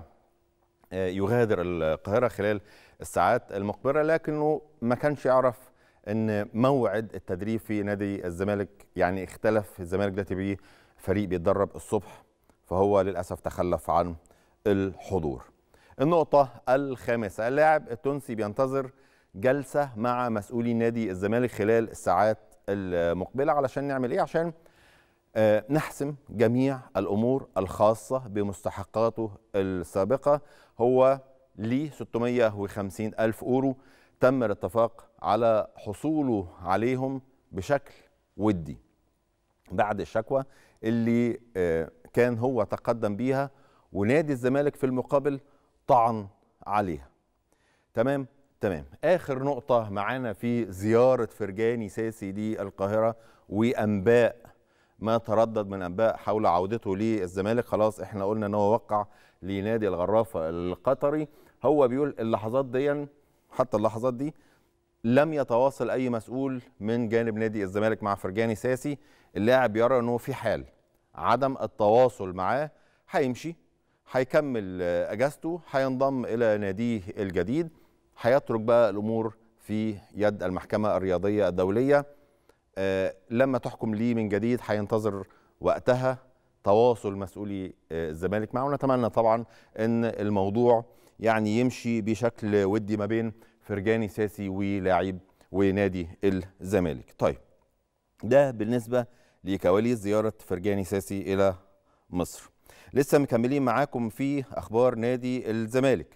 يغادر القاهره خلال الساعات المقبله لكنه ما كانش يعرف ان موعد التدريب في نادي الزمالك يعني اختلف الزمالك دلوقتي بيه فريق بيتدرب الصبح فهو للاسف تخلف عن الحضور النقطة الخامسة اللاعب التونسي بينتظر جلسة مع مسؤولي نادي الزمالك خلال الساعات المقبلة علشان نعمل ايه عشان آه نحسم جميع الأمور الخاصة بمستحقاته السابقة هو ليه 650 ألف أورو تم الاتفاق على حصوله عليهم بشكل ودي بعد الشكوى اللي آه كان هو تقدم بيها ونادي الزمالك في المقابل طعن عليها تمام تمام اخر نقطه معانا في زياره فرجاني ساسي للقاهره وانباء ما تردد من انباء حول عودته للزمالك خلاص احنا قلنا ان هو وقع لنادي الغرافه القطري هو بيقول اللحظات دي حتى اللحظات دي لم يتواصل اي مسؤول من جانب نادي الزمالك مع فرجاني ساسي اللاعب يرى انه في حال عدم التواصل معاه هيمشي هيكمل اجازته هينضم الى ناديه الجديد هيترك بقى الامور في يد المحكمه الرياضيه الدوليه أه لما تحكم ليه من جديد هينتظر وقتها تواصل مسؤولي الزمالك معه ونتمنى طبعا ان الموضوع يعني يمشي بشكل ودي ما بين فرجاني ساسي ولاعيب ونادي الزمالك طيب ده بالنسبه لكواليس زياره فرجاني ساسي الى مصر لسه مكملين معاكم في اخبار نادي الزمالك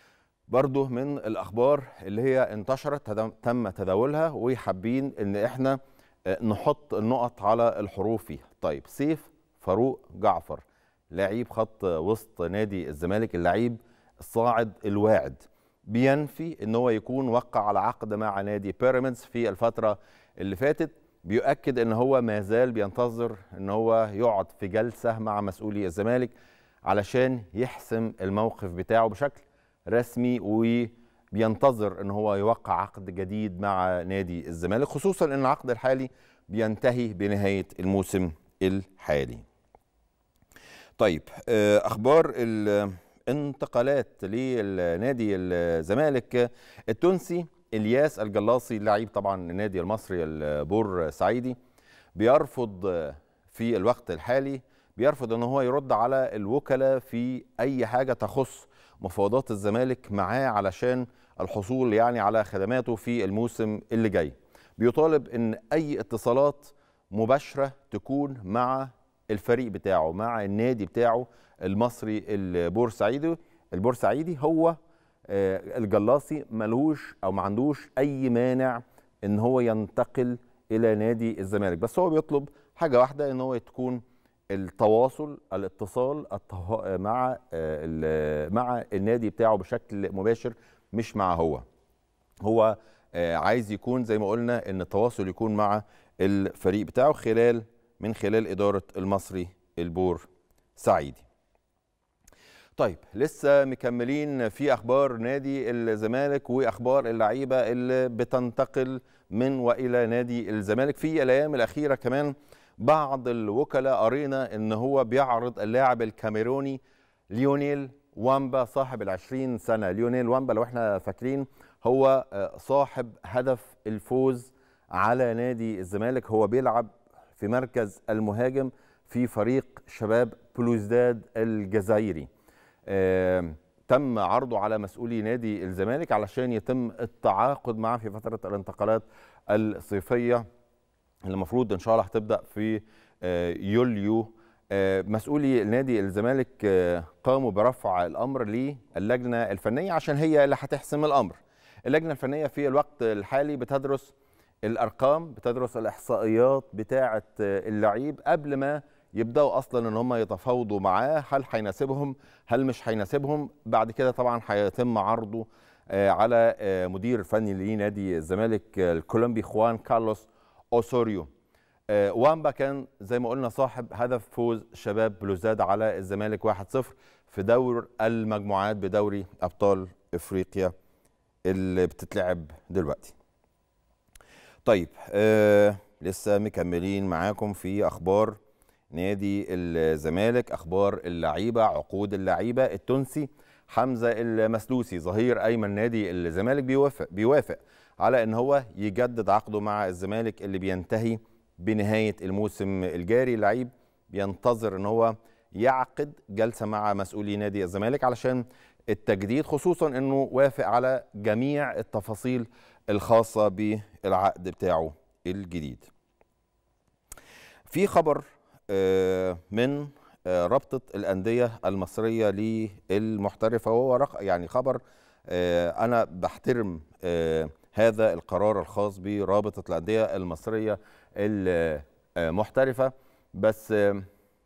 برضه من الاخبار اللي هي انتشرت تم تداولها وحابين ان احنا نحط النقط على الحروف فيها طيب سيف فاروق جعفر لعيب خط وسط نادي الزمالك اللعيب الصاعد الواعد بينفي ان هو يكون وقع على عقد مع نادي بيراميدز في الفتره اللي فاتت بيؤكد ان هو ما زال بينتظر ان هو يقعد في جلسه مع مسؤولي الزمالك علشان يحسم الموقف بتاعه بشكل رسمي وبينتظر ان هو يوقع عقد جديد مع نادي الزمالك خصوصا ان العقد الحالي بينتهي بنهايه الموسم الحالي. طيب اخبار الانتقالات لنادي الزمالك التونسي الياس الجلاصي اللاعب طبعا النادي المصري البور سعيدي بيرفض في الوقت الحالي بيرفض ان هو يرد على الوكلاء في اي حاجه تخص مفاوضات الزمالك معاه علشان الحصول يعني على خدماته في الموسم اللي جاي بيطالب ان اي اتصالات مباشره تكون مع الفريق بتاعه مع النادي بتاعه المصري البورسعيدي البورسعيدي هو الجلاصي ملوش او ما عندوش اي مانع ان هو ينتقل الى نادي الزمالك بس هو بيطلب حاجه واحده ان هو تكون التواصل الاتصال مع مع النادي بتاعه بشكل مباشر مش مع هو هو عايز يكون زي ما قلنا ان التواصل يكون مع الفريق بتاعه خلال من خلال اداره المصري البور سعيدي طيب لسه مكملين في اخبار نادي الزمالك واخبار اللعيبه اللي بتنتقل من والى نادي الزمالك في الايام الاخيره كمان بعض الوكلاء قرينا ان هو بيعرض اللاعب الكاميروني ليونيل وامبا صاحب العشرين سنة ليونيل وامبا لو احنا فاكرين هو صاحب هدف الفوز على نادي الزمالك هو بيلعب في مركز المهاجم في فريق شباب بلوزداد الجزائري آه، تم عرضه على مسؤولي نادي الزمالك علشان يتم التعاقد معه في فترة الانتقالات الصيفية اللي المفروض ان شاء الله هتبدا في آه، يوليو آه، مسؤولي نادي الزمالك آه، قاموا برفع الامر للجنه الفنيه عشان هي اللي هتحسم الامر. اللجنه الفنيه في الوقت الحالي بتدرس الارقام بتدرس الاحصائيات بتاعه آه، اللعيب قبل ما يبداوا اصلا ان هم يتفاوضوا معاه هل هيناسبهم هل مش هيناسبهم بعد كده طبعا هيتم عرضه آه، على آه، مدير فني لنادي الزمالك آه، الكولومبي خوان كارلوس اوسوريو آه، وامبا كان زي ما قلنا صاحب هدف فوز شباب بلوزداد على الزمالك 1-0 في دور المجموعات بدوري ابطال افريقيا اللي بتتلعب دلوقتي طيب آه لسه مكملين معاكم في اخبار نادي الزمالك اخبار اللعيبه عقود اللعيبه التونسي حمزه المسلوسي ظهير ايمن نادي الزمالك بيوافق بيوافق على ان هو يجدد عقده مع الزمالك اللي بينتهي بنهايه الموسم الجاري اللعيب بينتظر ان هو يعقد جلسه مع مسؤولي نادي الزمالك علشان التجديد خصوصا انه وافق على جميع التفاصيل الخاصه بالعقد بتاعه الجديد. في خبر آه، من آه، رابطه الانديه المصريه للمحترفه وهو رق- يعني خبر آه، انا بحترم آه، هذا القرار الخاص برابطه الانديه المصريه المحترفه بس آه،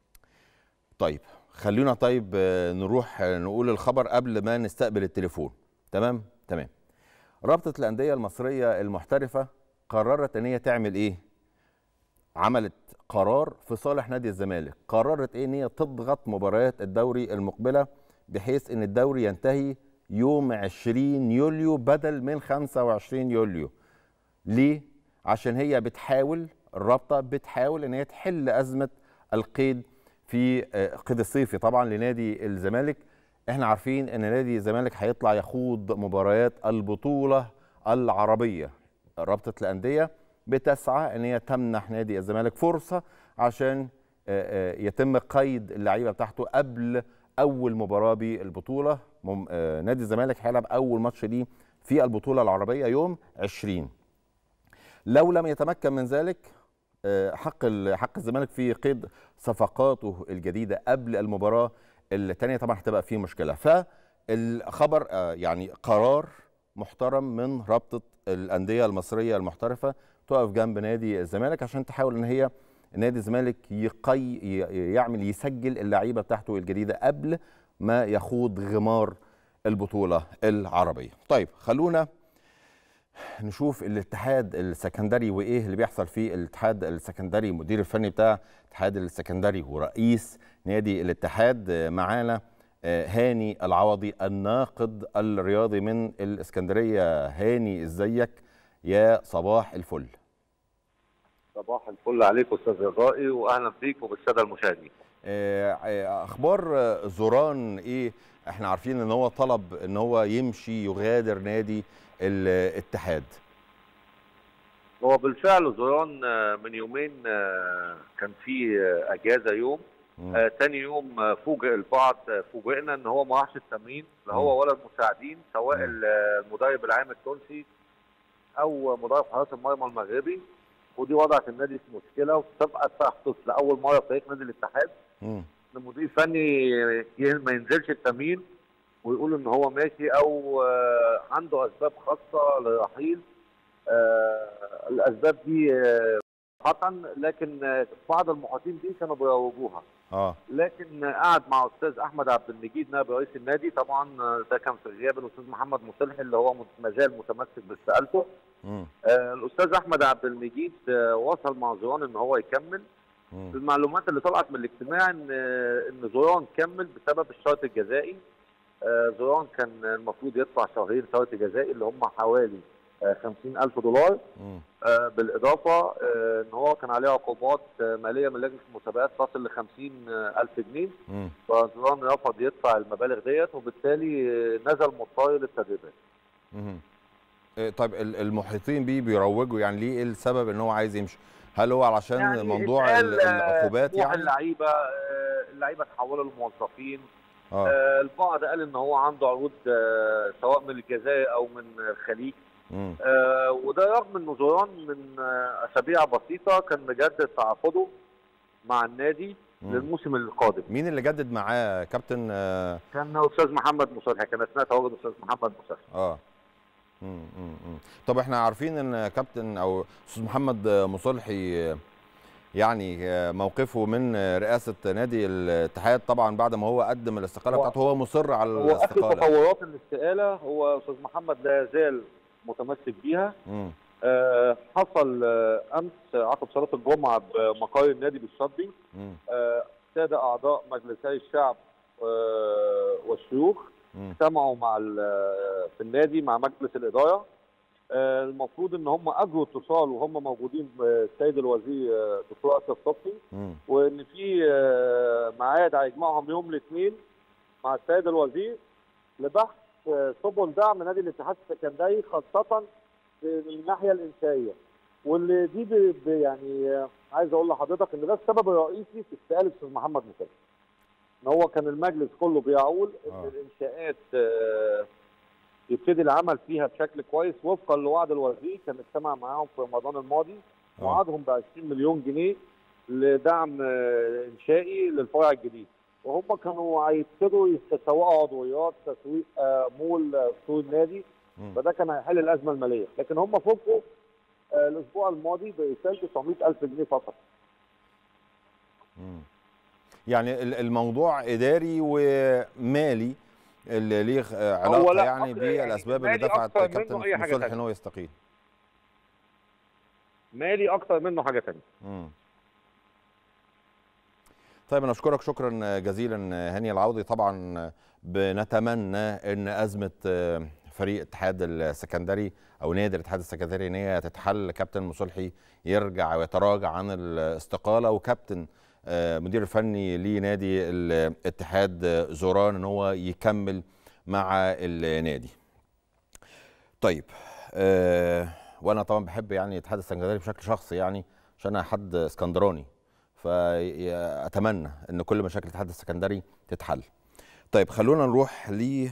طيب خلينا طيب آه، نروح آه، نقول الخبر قبل ما نستقبل التليفون تمام تمام رابطه الانديه المصريه المحترفه قررت ان هي تعمل ايه عملت قرار في صالح نادي الزمالك قررت ايه ان هي تضغط مباريات الدوري المقبله بحيث ان الدوري ينتهي يوم 20 يوليو بدل من 25 يوليو ليه عشان هي بتحاول الرابطه بتحاول ان هي تحل ازمه القيد في آه، قيد الصيفي طبعا لنادي الزمالك احنا عارفين ان نادي الزمالك هيطلع يخوض مباريات البطوله العربيه رابطه الانديه بتسعى ان هي تمنح نادي الزمالك فرصه عشان آه، آه، يتم قيد اللعيبه بتاعته قبل اول مباراه بالبطوله مم- آه، نادي الزمالك هيلعب اول ماتش ليه في البطوله العربيه يوم 20 لو لم يتمكن من ذلك آه، حق ال- حق الزمالك في قيد صفقاته الجديده قبل المباراه الثانيه طبعا هتبقى فيه مشكله فالخبر آه، يعني قرار محترم من رابطه الانديه المصريه المحترفه تقف جنب نادي الزمالك عشان تحاول ان هي نادي الزمالك يقي ي- يعمل يسجل اللعيبه بتاعته الجديده قبل ما يخوض غمار البطوله العربيه. طيب خلونا نشوف الاتحاد السكندري وايه اللي بيحصل في الاتحاد السكندري المدير الفني بتاع الاتحاد السكندري ورئيس نادي الاتحاد آه، معانا آه، هاني العوضي الناقد الرياضي من الاسكندريه هاني ازيك يا صباح الفل صباح الفل عليك استاذ رضائي واهلا بيك وبالساده المشاهدين آه، آه، اخبار آه، زوران ايه احنا عارفين ان هو طلب ان هو يمشي يغادر نادي الاتحاد هو بالفعل زوران آه، من يومين آه، كان في آه، اجازه يوم مم. آه، تاني يوم آه، فوجئ البعض آه، فوجئنا ان هو ما راحش التمرين لا هو ولا المساعدين سواء مم. ال- المدرب العام التونسي او مدرب حراس المرمى المغربي ودي وضعت النادي في مشكله وتبقى تحدث لاول مره في تاريخ نادي الاتحاد مم. ان المدير الفني ي- ما ينزلش التمرين ويقول ان هو ماشي او آه، عنده اسباب خاصه للرحيل آه، الاسباب دي آه، صراحه لكن آه، بعض المحيطين دي كانوا بيروجوها اه لكن آه، قعد مع استاذ احمد عبد المجيد نائب رئيس النادي طبعا آه، ده كان في غياب الاستاذ محمد مصلح اللي هو مت- ما زال متمسك باستقالته مم. آه، الاستاذ احمد عبد المجيد آه، وصل مع زوران ان هو يكمل مم. المعلومات اللي طلعت من الاجتماع ان ان زوران كمل بسبب الشرط الجزائي آه، زوران كان المفروض يدفع شهرين شرط جزائي اللي هم حوالي خمسين ألف دولار مم. آه، بالإضافة آه، إن هو كان عليه عقوبات آه، مالية من لجنة المسابقات تصل ل 50 ألف جنيه مم. فزوران رفض يدفع المبالغ ديت وبالتالي آه، نزل مضطر للتدريبات مم. إيه، طيب ال- المحيطين بيه بيروجوا يعني ليه ايه السبب ان هو عايز يمشي هل هو علشان يعني موضوع اتقال، ال- آه، العقوبات طموح يعني اللعيبة آه، اللعيبة تحولوا لموظفين اه آه، البعض قال ان هو عنده عروض آه، سواء من الجزائر او من الخليج مم. آه وده رغم انه زوران من آه اسابيع بسيطه كان مجدد تعاقده مع النادي مم. للموسم القادم مين اللي جدد معاه كابتن اه, كان استاذ محمد مصالح كان اثناء تواجد استاذ محمد مصالح آه. مم. مم. مم. طب احنا عارفين ان كابتن او استاذ محمد مصلحي آه، يعني آه، موقفه من آه، رئاسه نادي الاتحاد طبعا بعد ما هو قدم الاستقاله هو- بتاعته هو مصر على هو اخر الاستقاله تطورات الاستقاله هو استاذ محمد لا يزال متمسك بيها مم. آه حصل آه امس عقب صلاه الجمعه بمقر النادي بالشاطبي مم. آه، الساده اعضاء مجلسي الشعب آه، والشيوخ مم. اجتمعوا مع ال- في النادي مع مجلس الاداره آه، المفروض ان هم اجروا اتصال وهم موجودين بالسيد الوزير آه، دكتور اشرف صبحي مم. وان في آه، ميعاد هيجمعهم يوم الاثنين مع السيد الوزير لبحث آه، سبل دعم نادي الاتحاد السكندري خاصه في الناحيه الانشائيه واللي دي ب- ب- يعني آه، عايز اقول لحضرتك ان ده السبب الرئيسي في استقاله استاذ محمد مكان ان هو كان المجلس كله بيعول ان آه. الانشاءات آه، يبتدي العمل فيها بشكل كويس وفقا لوعد الوزير كان اجتمع معاهم في رمضان الماضي آه. وعدهم ب 20 مليون جنيه لدعم آه، انشائي للفرع الجديد وهم كانوا هيبتدوا يسوقوا عضويات تسويق آه، مول آه، سوق النادي مم. فده كان هيحل الازمه الماليه لكن هم فوقوا آه، الاسبوع الماضي بارسال 900000 جنيه فقط مم. يعني ال- الموضوع اداري ومالي اللي ليه آه، علاقه لا، يعني أكتر- بالاسباب اللي مالي دفعت أكتر منه كابتن أي حاجة مصلح تانية. ان هو يستقيل مالي اكتر منه حاجه ثانيه مم. طيب انا اشكرك شكرا جزيلا هاني العوضي طبعا بنتمنى ان ازمه آه، فريق الاتحاد السكندري او نادي الاتحاد السكندري ان هي تتحل كابتن مصلحي يرجع ويتراجع عن الاستقاله وكابتن آه، مدير الفني لنادي الاتحاد آه، زوران ان هو يكمل مع النادي. طيب آه وانا طبعا بحب يعني الاتحاد السكندري بشكل شخصي يعني عشان انا حد اسكندراني فاتمنى ان كل مشاكل الاتحاد السكندري تتحل. طيب خلونا نروح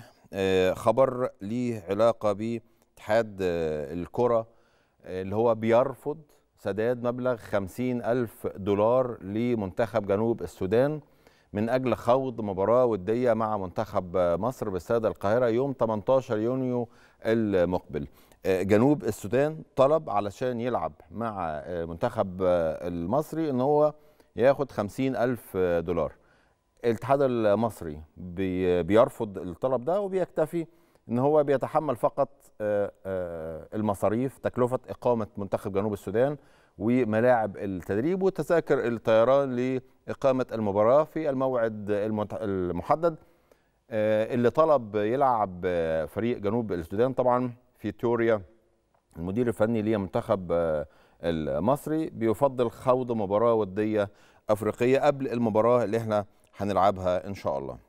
لخبر ليه علاقه باتحاد آه، الكره آه، اللي هو بيرفض سداد مبلغ 50 ألف دولار لمنتخب جنوب السودان من أجل خوض مباراة ودية مع منتخب مصر باستاد القاهرة يوم 18 يونيو المقبل آه، جنوب السودان طلب علشان يلعب مع آه، منتخب آه، المصري ان هو ياخد 50 ألف دولار الاتحاد المصري بي- بيرفض الطلب ده وبيكتفي ان هو بيتحمل فقط آه، آه، المصاريف تكلفة إقامة منتخب جنوب السودان وملاعب التدريب وتذاكر الطيران لإقامة المباراة في الموعد المت- المحدد آه، اللي طلب يلعب آه، فريق جنوب السودان طبعا في توريا المدير الفني لمنتخب آه، المصري بيفضل خوض مباراة ودية أفريقية قبل المباراة اللي احنا هنلعبها إن شاء الله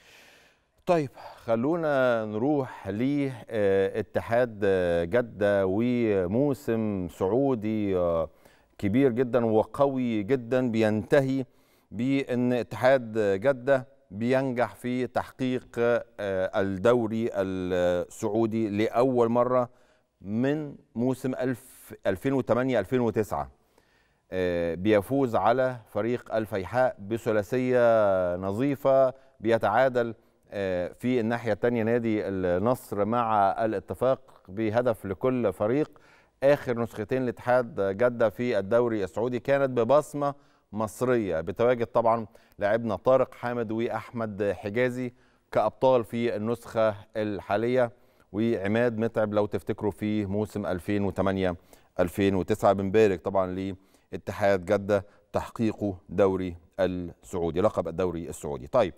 طيب خلونا نروح لاتحاد جدة وموسم سعودي آه، كبير جدا وقوي جدا بينتهي بأن اتحاد جدة بينجح في تحقيق آه، الدوري السعودي لأول مرة من موسم 2008 2009 آه، بيفوز على فريق الفيحاء بثلاثيه نظيفه بيتعادل آه، في الناحيه الثانيه نادي النصر مع الاتفاق بهدف لكل فريق اخر نسختين لاتحاد جده في الدوري السعودي كانت ببصمه مصريه بتواجد طبعا لاعبنا طارق حامد واحمد حجازي كابطال في النسخه الحاليه وعماد متعب لو تفتكروا في موسم 2008 2009 بنبارك طبعا لاتحاد جده تحقيقه دوري السعودي لقب الدوري السعودي طيب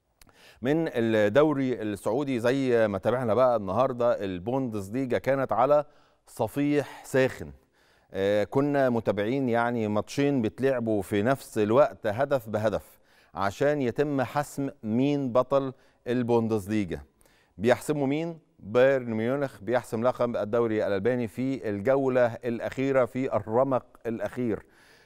من الدوري السعودي زي ما تابعنا بقى النهارده البوندسليجا كانت على صفيح ساخن آه كنا متابعين يعني ماتشين بيتلعبوا في نفس الوقت هدف بهدف عشان يتم حسم مين بطل البوندسليجا بيحسموا مين بايرن ميونخ بيحسم لقب الدوري الالباني في الجوله الاخيره في الرمق الاخير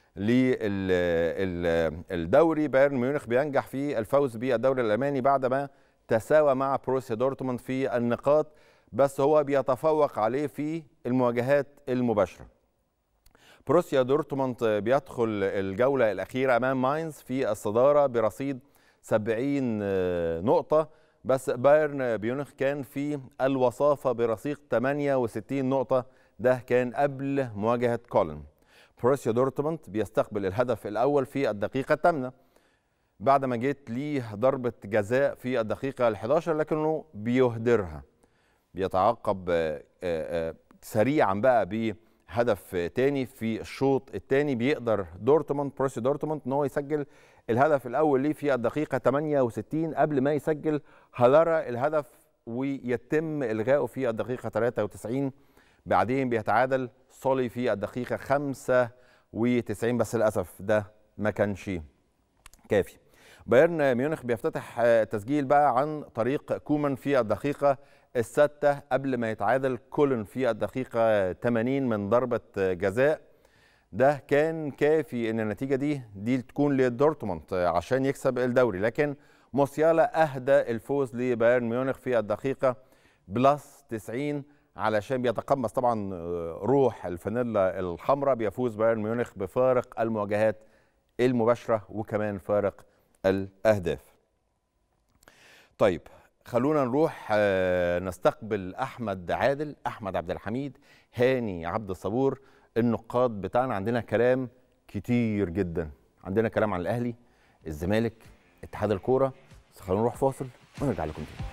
للدوري بايرن ميونخ بينجح في الفوز بالدوري الالماني بعدما تساوى مع بروسيا دورتموند في النقاط بس هو بيتفوق عليه في المواجهات المباشره بروسيا دورتموند بيدخل الجوله الاخيره امام ماينز في الصداره برصيد 70 نقطه بس بايرن بيونخ كان في الوصافه برصيد 68 نقطه ده كان قبل مواجهه كولن بروسيا دورتموند بيستقبل الهدف الاول في الدقيقه الثامنه بعد ما جيت ليه ضربه جزاء في الدقيقه ال11 لكنه بيهدرها بيتعقب سريعا بقى بهدف تاني في الشوط الثاني بيقدر دورتموند بروسيا دورتموند ان هو يسجل الهدف الاول ليه في الدقيقه 68 قبل ما يسجل هلارا الهدف ويتم الغائه في الدقيقه 93 بعدين بيتعادل سولي في الدقيقه 95 بس للاسف ده ما كانش كافي بايرن ميونخ بيفتتح تسجيل بقى عن طريق كومان في الدقيقه السادسه قبل ما يتعادل كولن في الدقيقه 80 من ضربه جزاء ده كان كافي ان النتيجه دي دي تكون لدورتموند عشان يكسب الدوري لكن موسيالا اهدى الفوز لبايرن ميونخ في الدقيقه بلس 90 علشان بيتقمص طبعا روح الفانيلا الحمراء بيفوز بايرن ميونخ بفارق المواجهات المباشره وكمان فارق الاهداف. طيب خلونا نروح نستقبل احمد عادل احمد عبد الحميد هاني عبد الصبور النقاد بتاعنا عندنا كلام كتير جدا عندنا كلام عن الاهلي الزمالك اتحاد الكوره بس خلونا نروح فاصل ونرجع لكم تاني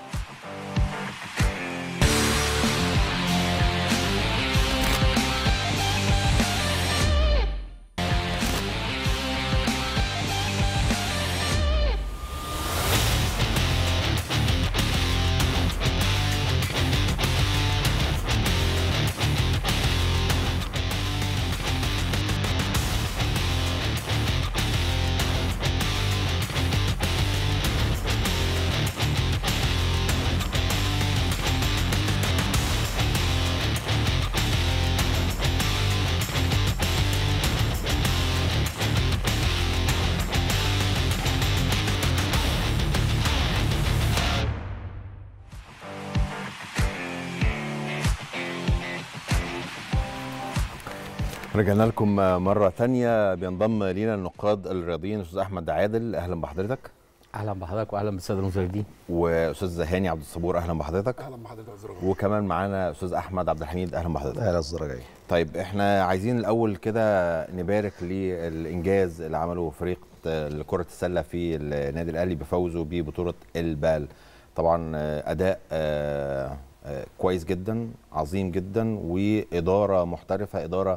رجعنا لكم مرة تانية بينضم لينا النقاد الرياضيين أستاذ أحمد عادل أهلا بحضرتك أهلا بحضرتك وأهلا بالسادة المشاهدين وأستاذ هاني عبد الصبور أهلا بحضرتك اهلا بحضرتك يا أستاذ وكمان معانا أستاذ أحمد عبد الحميد أهلا بحضرتك اهلا استاذ رجعي طيب احنا عايزين الأول كده نبارك للإنجاز اللي عمله فريق كرة السلة في النادي الأهلي بفوزه ببطولة البال طبعا أداء آه، آه، كويس جدا عظيم جدا وإدارة محترفة إدارة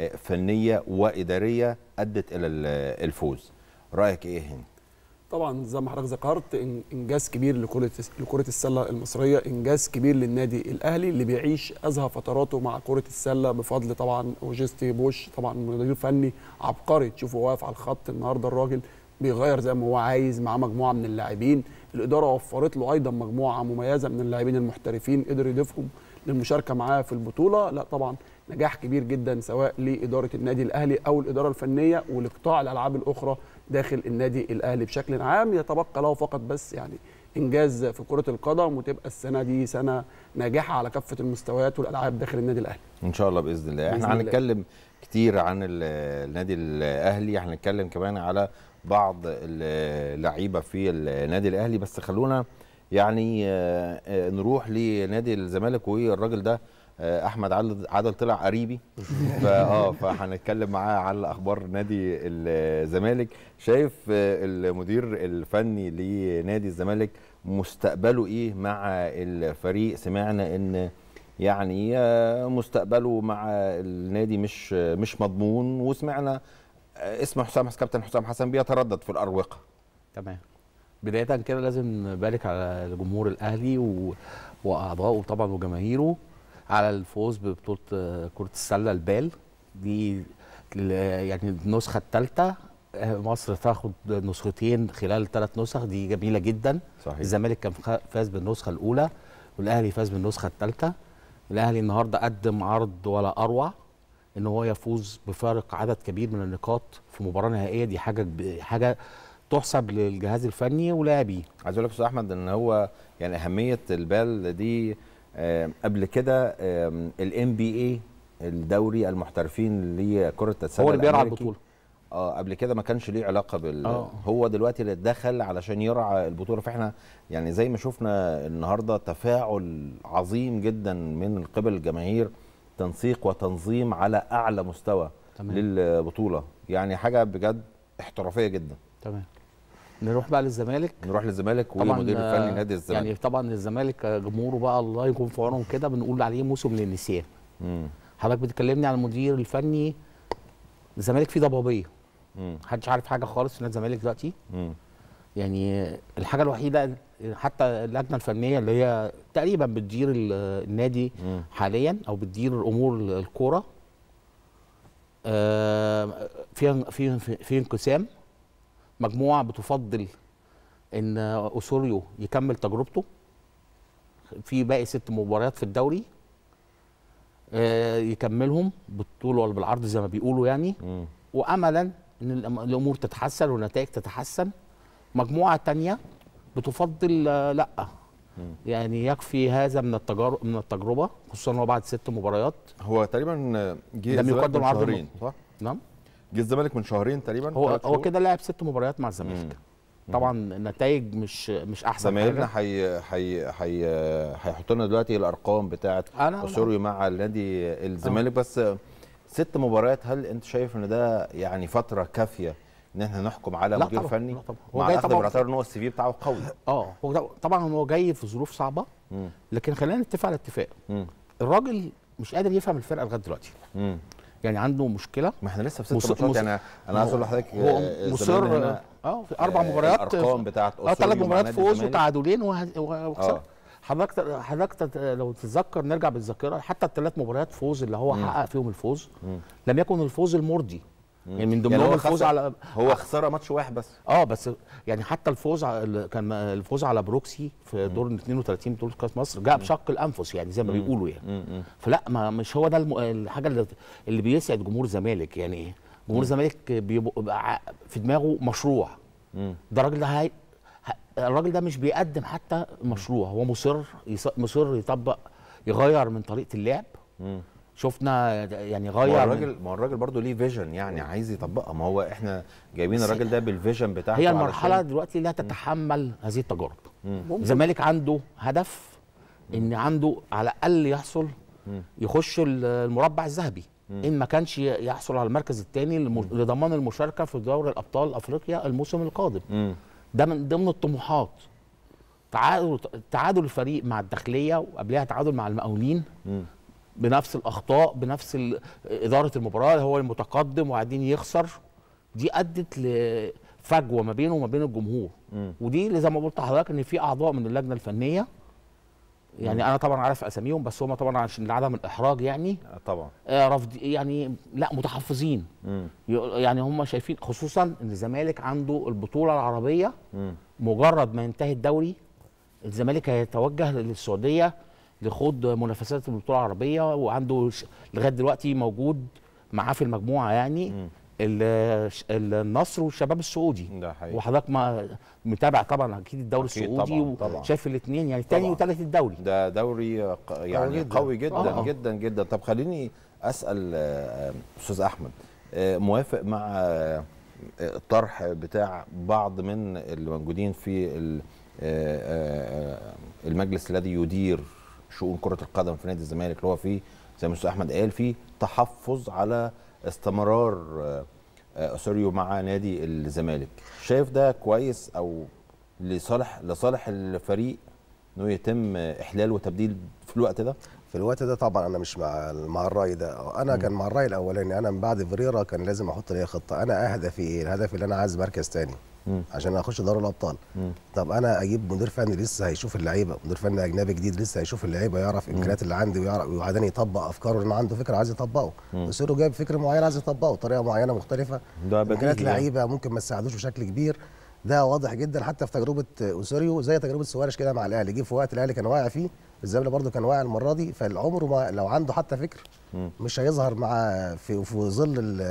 فنيه واداريه ادت الى الفوز رايك ايه هنا طبعا زي ما حضرتك ذكرت إن- انجاز كبير لكره لكره السله المصريه انجاز كبير للنادي الاهلي اللي بيعيش ازهى فتراته مع كره السله بفضل طبعا اوجستي بوش طبعا مدير فني عبقري تشوفه واقف على الخط النهارده الراجل بيغير زي ما هو عايز مع مجموعه من اللاعبين الاداره وفرت له ايضا مجموعه مميزه من اللاعبين المحترفين قدر يضيفهم للمشاركه معاه في البطوله لا طبعا نجاح كبير جدا سواء لاداره النادي الاهلي او الاداره الفنيه ولقطاع الالعاب الاخرى داخل النادي الاهلي بشكل عام يتبقى له فقط بس يعني انجاز في كره القدم وتبقى السنه دي سنه ناجحه على كافه المستويات والالعاب داخل النادي الاهلي ان شاء الله باذن الله احنا بإذن الله. هنتكلم كتير عن ال- النادي الاهلي هنتكلم كمان على بعض اللعيبه في النادي الاهلي بس خلونا يعني آه، آه، نروح لنادي الزمالك والراجل ده آه، احمد عادل عادل طلع قريبي فاه فهنتكلم معاه على اخبار نادي الزمالك شايف آه، المدير الفني لنادي الزمالك مستقبله ايه مع الفريق سمعنا ان يعني آه، مستقبله مع النادي مش مش مضمون وسمعنا آه، اسم حسام كابتن حسام حسن بيتردد في الاروقه تمام بداية كده لازم نبارك على الجمهور الأهلي و... وأعضائه طبعا وجماهيره على الفوز ببطولة آه، كرة السلة البال دي ال- يعني النسخة الثالثة مصر تاخد نسختين خلال ثلاث نسخ دي جميلة جدا صحيح الزمالك كان خ- فاز بالنسخة الأولى والأهلي فاز بالنسخة الثالثة الأهلي النهاردة قدم عرض ولا أروع إن هو يفوز بفارق عدد كبير من النقاط في مباراة نهائية دي حاجة كب- حاجة تحسب للجهاز الفني ولاعبيه عايز اقول لك يا استاذ احمد ان هو يعني اهميه البال دي آه، قبل كده الام بي اي الدوري المحترفين لكره السله هو اللي بيرعى الأمريكي. البطوله اه قبل كده ما كانش ليه علاقه بال آه. هو دلوقتي اللي دخل علشان يرعى البطوله فاحنا يعني زي ما شفنا النهارده تفاعل عظيم جدا من قبل الجماهير تنسيق وتنظيم على اعلى مستوى تمام. للبطوله يعني حاجه بجد احترافيه جدا تمام نروح بقى للزمالك نروح للزمالك طبعا والمدير الفني آه، نادي الزمالك يعني طبعا الزمالك آه، جمهوره بقى الله يكون في عونهم كده بنقول عليه موسم للنسيان مم. حضرتك بتكلمني عن المدير الفني الزمالك فيه ضبابيه مم. محدش عارف حاجه خالص في نادي الزمالك دلوقتي مم. يعني الحاجه الوحيده حتى اللجنه الفنيه اللي هي تقريبا بتدير ال- النادي مم. حاليا او بتدير امور الكوره آه، في في في انقسام مجموعه بتفضل ان اسوريو يكمل تجربته في باقي ست مباريات في الدوري آه، يكملهم بالطول ولا بالعرض زي ما بيقولوا يعني مم. واملا ان الأم- الامور تتحسن والنتائج تتحسن مجموعه تانية بتفضل آه، لا يعني يكفي هذا من التجارب من التجربه خصوصا هو بعد ست مباريات هو تقريبا جه لم الزمالك يقدم من عرض شهرين الم- صح؟ نعم جه الزمالك من شهرين تقريبا هو ثلاث هو شهور. كده لعب ست مباريات مع الزمالك طبعا النتائج مش مش احسن زمايلنا حاجه حي حي حي هيحطوا لنا دلوقتي الارقام بتاعه أنا- اسوريو مع النادي الزمالك بس ست مباريات هل انت شايف ان ده يعني فتره كافيه ان احنا نحكم على لا مدير طبعاً، فني لا طبعاً. هو مع جاي الاخذ طبعاً- باعتبار ان هو السي في بتاعه قوي اه هو ده- طبعا هو جاي في ظروف صعبه مم. لكن خلينا نتفق على اتفاق مم. الراجل مش قادر يفهم الفرقه لغايه دلوقتي مم. يعني عنده مشكله ما احنا لسه في ست مص- ماتشات مص- يعني انا عايز اقول لحضرتك هو آه، مصر زمايلنا هنا اه في اربع آه، مباريات الارقام بتاعه اه ثلاث أوسوريو مع مباريات نادي فوز الزمالك. وتعادلين وه- وخساره آه. حضرتك حضرتك تت- لو تتذكر نرجع بالذاكره حتى الثلاث مباريات فوز اللي هو حقق فيهم الفوز لم يكن الفوز المرضي يعني من يعني ضمنهم هو الفوز خسر- على هو خساره ماتش واحد بس اه بس يعني حتى الفوز على ال- كان الفوز على بروكسي في دور ال 32 بطوله كاس مصر جاء بشق الانفس يعني زي ما بيقولوا يعني مم. فلا ما مش هو ده الم... الحاجه اللي, اللي بيسعد جمهور الزمالك يعني جمهور الزمالك بيبقى ع- في دماغه مشروع مم. ده الراجل ده هي... ه- الراجل ده مش بيقدم حتى مشروع هو مصر يص... مصر يطبق يغير من طريقه اللعب مم. شفنا يعني ما هو غير من... الراجل ما هو الراجل برضه ليه فيجن يعني عايز يطبقها ما هو احنا جايبين الراجل ده بالفيجن بتاعته هي المرحله علشان- دلوقتي لا تتحمل هذه التجارب الزمالك عنده هدف ان عنده على الاقل يحصل يخش ال- المربع الذهبي ان ما كانش ي- يحصل على المركز الثاني لضمان المشاركه في دوري الابطال افريقيا الموسم القادم مم. ده من ضمن الطموحات تعادل تعادل الفريق مع الداخليه وقبلها تعادل مع المقاولين مم. بنفس الاخطاء بنفس ال- اداره المباراه هو المتقدم وبعدين يخسر دي ادت لفجوه ما بينه وما بين الجمهور مم. ودي اللي زي ما قلت لحضرتك ان في اعضاء من اللجنه الفنيه يعني انا طبعا عارف اساميهم بس هم طبعا عشان عدم الاحراج يعني آه، طبعا آه، رفض يعني لا متحفظين مم. ي- يعني هم شايفين خصوصا ان الزمالك عنده البطوله العربيه مم. مجرد ما ينتهي الدوري الزمالك هيتوجه للسعوديه لخوض منافسات البطوله العربيه وعنده ش- لغايه دلوقتي موجود معاه في المجموعه يعني ال- ش- النصر والشباب السعودي ده حقيقي. وحضرتك ما متابع طبعا اكيد الدوري أكيد السعودي طبعاً، طبعاً. وشايف الاثنين يعني ثاني طبعاً. وثالث الدوري ده دوري ق- يعني جداً. قوي جدا آه. جدا جدا طب خليني اسال آه، استاذ احمد آه، موافق مع آه، الطرح بتاع بعض من اللي موجودين في ال- آه، آه، المجلس الذي يدير شؤون كرة القدم في نادي الزمالك اللي هو فيه زي ما الاستاذ احمد قال فيه تحفظ على استمرار آه، آه، اسوريو مع نادي الزمالك شايف ده كويس او لصالح لصالح الفريق انه يتم احلال وتبديل في الوقت ده في الوقت ده طبعا انا مش مع مع الراي ده انا كان مع الراي الاولاني انا من بعد فريرا كان لازم احط لي خطه انا هدفي ايه الهدف اللي انا عايز مركز تاني مم. عشان اخش دوري الابطال مم. طب انا اجيب مدير فني لسه هيشوف اللعيبه مدير فني اجنبي جديد لسه هيشوف اللعيبه يعرف الامكانيات اللي عندي ويعرف وبعدين يطبق افكاره لان عنده فكره عايز يطبقه وسيرو جايب فكر معين عايز يطبقه بطريقه معينه مختلفه ده بديهي امكانيات يعني. لعيبه ممكن ما تساعدوش بشكل كبير ده واضح جدا حتى في تجربه اوسوريو زي تجربه سوارش كده مع الاهلي جه في وقت الاهلي كان واقع فيه الزمالك برده كان واقع المره دي فالعمر ما لو عنده حتى فكر مش هيظهر مع في, في ظل ال-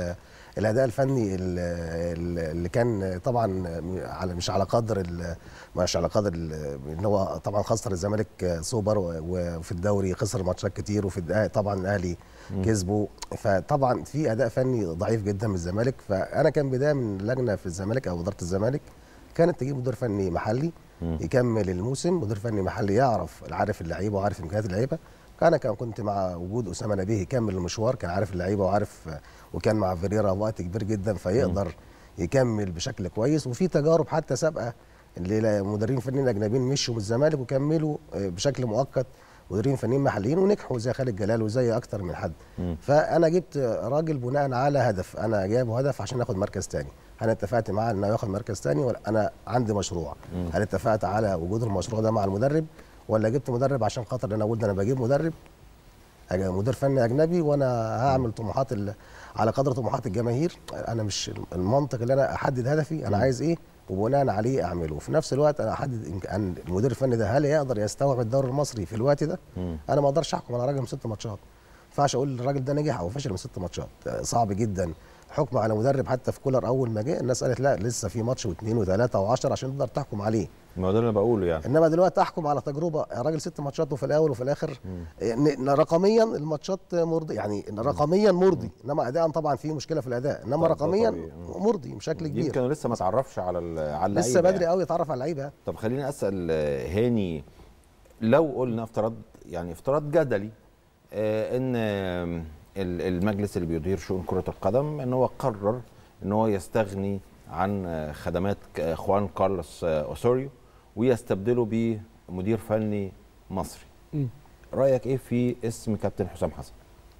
الاداء الفني ال- ال- اللي كان طبعا على مش على قدر ال- مش على قدر ال- ان هو طبعا خسر الزمالك سوبر و- وفي الدوري خسر ماتشات كتير وفي الدقائق طبعا الاهلي كسبوا فطبعا في اداء فني ضعيف جدا من الزمالك فانا كان بدايه من لجنه في الزمالك او اداره الزمالك كانت تجيب مدير فني محلي يكمل الموسم مدير فني محلي يعرف عارف اللعيبه وعارف امكانيات اللعيبه انا كان كنت مع وجود اسامه نبيه يكمل المشوار كان عارف اللعيبه وعارف وكان مع فيريرا وقت كبير جدا فيقدر يكمل بشكل كويس وفي تجارب حتى سابقه اللي مدربين فنيين اجنبيين مشوا من الزمالك وكملوا بشكل مؤقت مديرين فنيين محليين ونجحوا زي خالد جلال وزي اكتر من حد فانا جبت راجل بناء على هدف انا جايبه هدف عشان اخد مركز تاني هل اتفقت معاه انه ياخد مركز تاني ولا انا عندي مشروع هل اتفقت على وجود المشروع ده مع المدرب ولا جبت مدرب عشان خاطر انا اقول ده انا بجيب مدرب أج- مدير فني اجنبي وانا هعمل طموحات ال- على قدر طموحات الجماهير انا مش المنطق اللي انا احدد هدفي انا عايز ايه وبناء عليه اعمله وفي نفس الوقت انا احدد إن- أن المدير الفني ده هل يقدر يستوعب الدوري المصري في الوقت ده انا ما اقدرش احكم على راجل من ست ماتشات ما ينفعش اقول الراجل ده نجح او فشل من ست ماتشات آه، صعب جدا حكم على مدرب حتى في كولر اول ما جه الناس قالت لا لسه في ماتش واثنين وثلاثه وعشرة عشان تقدر تحكم عليه ما هو ده اللي أنا بقوله يعني انما دلوقتي احكم على تجربه راجل ست ماتشات وفي الاول وفي الاخر ن- رقميا الماتشات مرضي يعني رقميا مرضي انما اداء طبعا في مشكله في الاداء انما طبعاً، رقميا طبيعي. مم. مرضي بشكل كبير يمكن لسه ما تعرفش على ال- على اللعيبه لسه بدري يعني. قوي يتعرف على اللعيبه طب خليني اسال آه، هاني لو قلنا افتراض يعني افتراض جدلي آه، ان آه، ال- المجلس اللي بيدير شؤون كره القدم ان هو قرر ان هو يستغني عن آه، خدمات ك- آه، خوان كارلوس آه، اوسوريو ويستبدله بمدير فني مصري مم. رايك ايه في اسم كابتن حسام حسن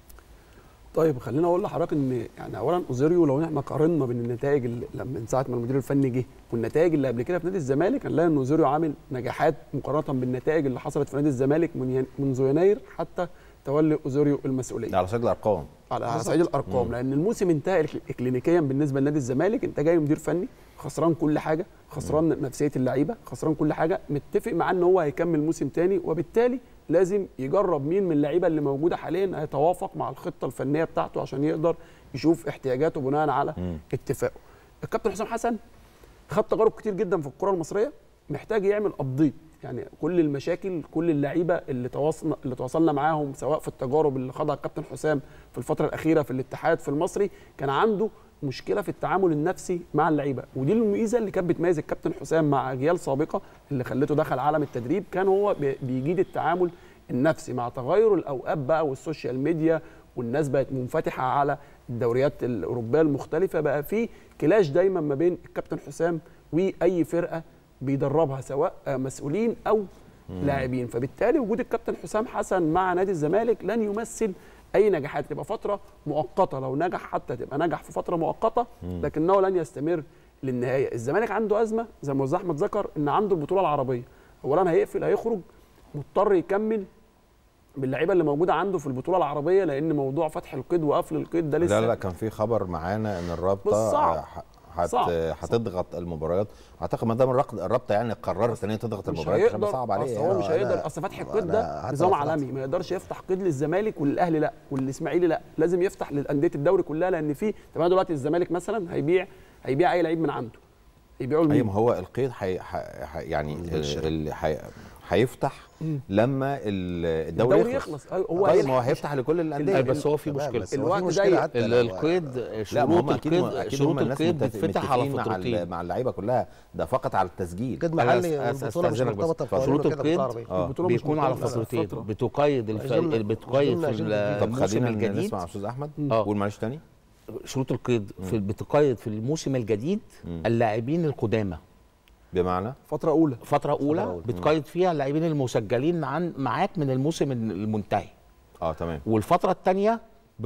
طيب خليني اقول لحضرتك ان يعني اولا اوزيريو لو احنا قارنا بين النتائج اللي لما من ساعه ما المدير الفني جه والنتائج اللي قبل كده في نادي الزمالك هنلاقي ان اوزيريو عامل نجاحات مقارنه بالنتائج اللي حصلت في نادي الزمالك من ين- منذ يناير حتى تولي اوزيريو المسؤوليه على سبيل الارقام على على صعيد الارقام لان الموسم انتهى إك- اكلينيكيا بالنسبه لنادي الزمالك انت جاي مدير فني خسران كل حاجه خسران نفسيه اللعيبه خسران كل حاجه متفق معاه ان هو هيكمل موسم تاني وبالتالي لازم يجرب مين من اللعيبه اللي موجوده حاليا هيتوافق مع الخطه الفنيه بتاعته عشان يقدر يشوف احتياجاته بناء على اتفاقه الكابتن حسام حسن خد تجارب كتير جدا في الكره المصريه محتاج يعمل ابديت يعني كل المشاكل كل اللعيبه اللي تواصلنا اللي تواصلنا معاهم سواء في التجارب اللي خاضها الكابتن حسام في الفتره الاخيره في الاتحاد في المصري كان عنده مشكله في التعامل النفسي مع اللعيبه ودي الميزه اللي كانت بتميز الكابتن حسام مع اجيال سابقه اللي خلته دخل عالم التدريب كان هو بي- بيجيد التعامل النفسي مع تغير الاوقات بقى والسوشيال ميديا والناس بقت منفتحه على الدوريات الاوروبيه المختلفه بقى في كلاش دايما ما بين الكابتن حسام واي فرقه بيدربها سواء مسؤولين او لاعبين فبالتالي وجود الكابتن حسام حسن مع نادي الزمالك لن يمثل اي نجاحات تبقى فتره مؤقته لو نجح حتى تبقى نجح في فتره مؤقته لكنه لن يستمر للنهايه الزمالك عنده ازمه زي ما استاذ احمد ذكر ان عنده البطوله العربيه اولا هيقفل هيخرج مضطر يكمل باللعيبه اللي موجوده عنده في البطوله العربيه لان موضوع فتح القيد وقفل القيد ده لسه لا لا كان في خبر معانا ان الرابطه بص، صعب. آه، ح- هت صعب. هتضغط المباريات اعتقد ما دام الرق- الرابطه يعني قررت ان هي تضغط مش المباريات عشان هيقدر صعب عليه اصل يعني. هو مش أنا- هيقدر اصل فتح القيد أنا ده حتى نظام لو فتحت- عالمي ما يقدرش يفتح قيد للزمالك وللاهلي لا والاسماعيلي لا لازم يفتح للانديه الدوري كلها لان في طب أنا دلوقتي الزمالك مثلا هيبيع هيبيع اي لعيب من عنده هيبيعه ايوه لمين؟ ما هو القيد حي... حي... حي... يعني ال- ال- حي... هيفتح لما ال- الدوري, الدوري يخلص أيوة، هو طيب ما هو هيلحق. هيفتح لكل الانديه أي بس هو في تمام، مشكله بس هو الوقت في مشكله ضيق. حتى ال- لو- القيد لا ما هم شروط اكيد القيد اكيد شروط هم الناس القيد متفق- بتفتح على متفقين مع ال- فترتين مع اللعيبه كلها ده فقط على التسجيل قيد أنا محلي أس- البطوله مش أستأذنك بس. مرتبطه بقوانين فشروط وكده القيد بالعربي. اه البطولة مش بيكون على مرتبطة، لا، فترتين فترة. بتقيد مش الفريق ضمن- بتقيد مش في ضمن الجديد. طب الموسم خلينا الجديد نسمع استاذ احمد آه. قول معلش تاني شروط القيد في بتقيد في الموسم الجديد اللاعبين القدامى بمعنى فتره اولى فتره اولى أولى. بتقيد فيها اللاعبين المسجلين عن معاك من الموسم المنتهي اه تمام والفتره الثانيه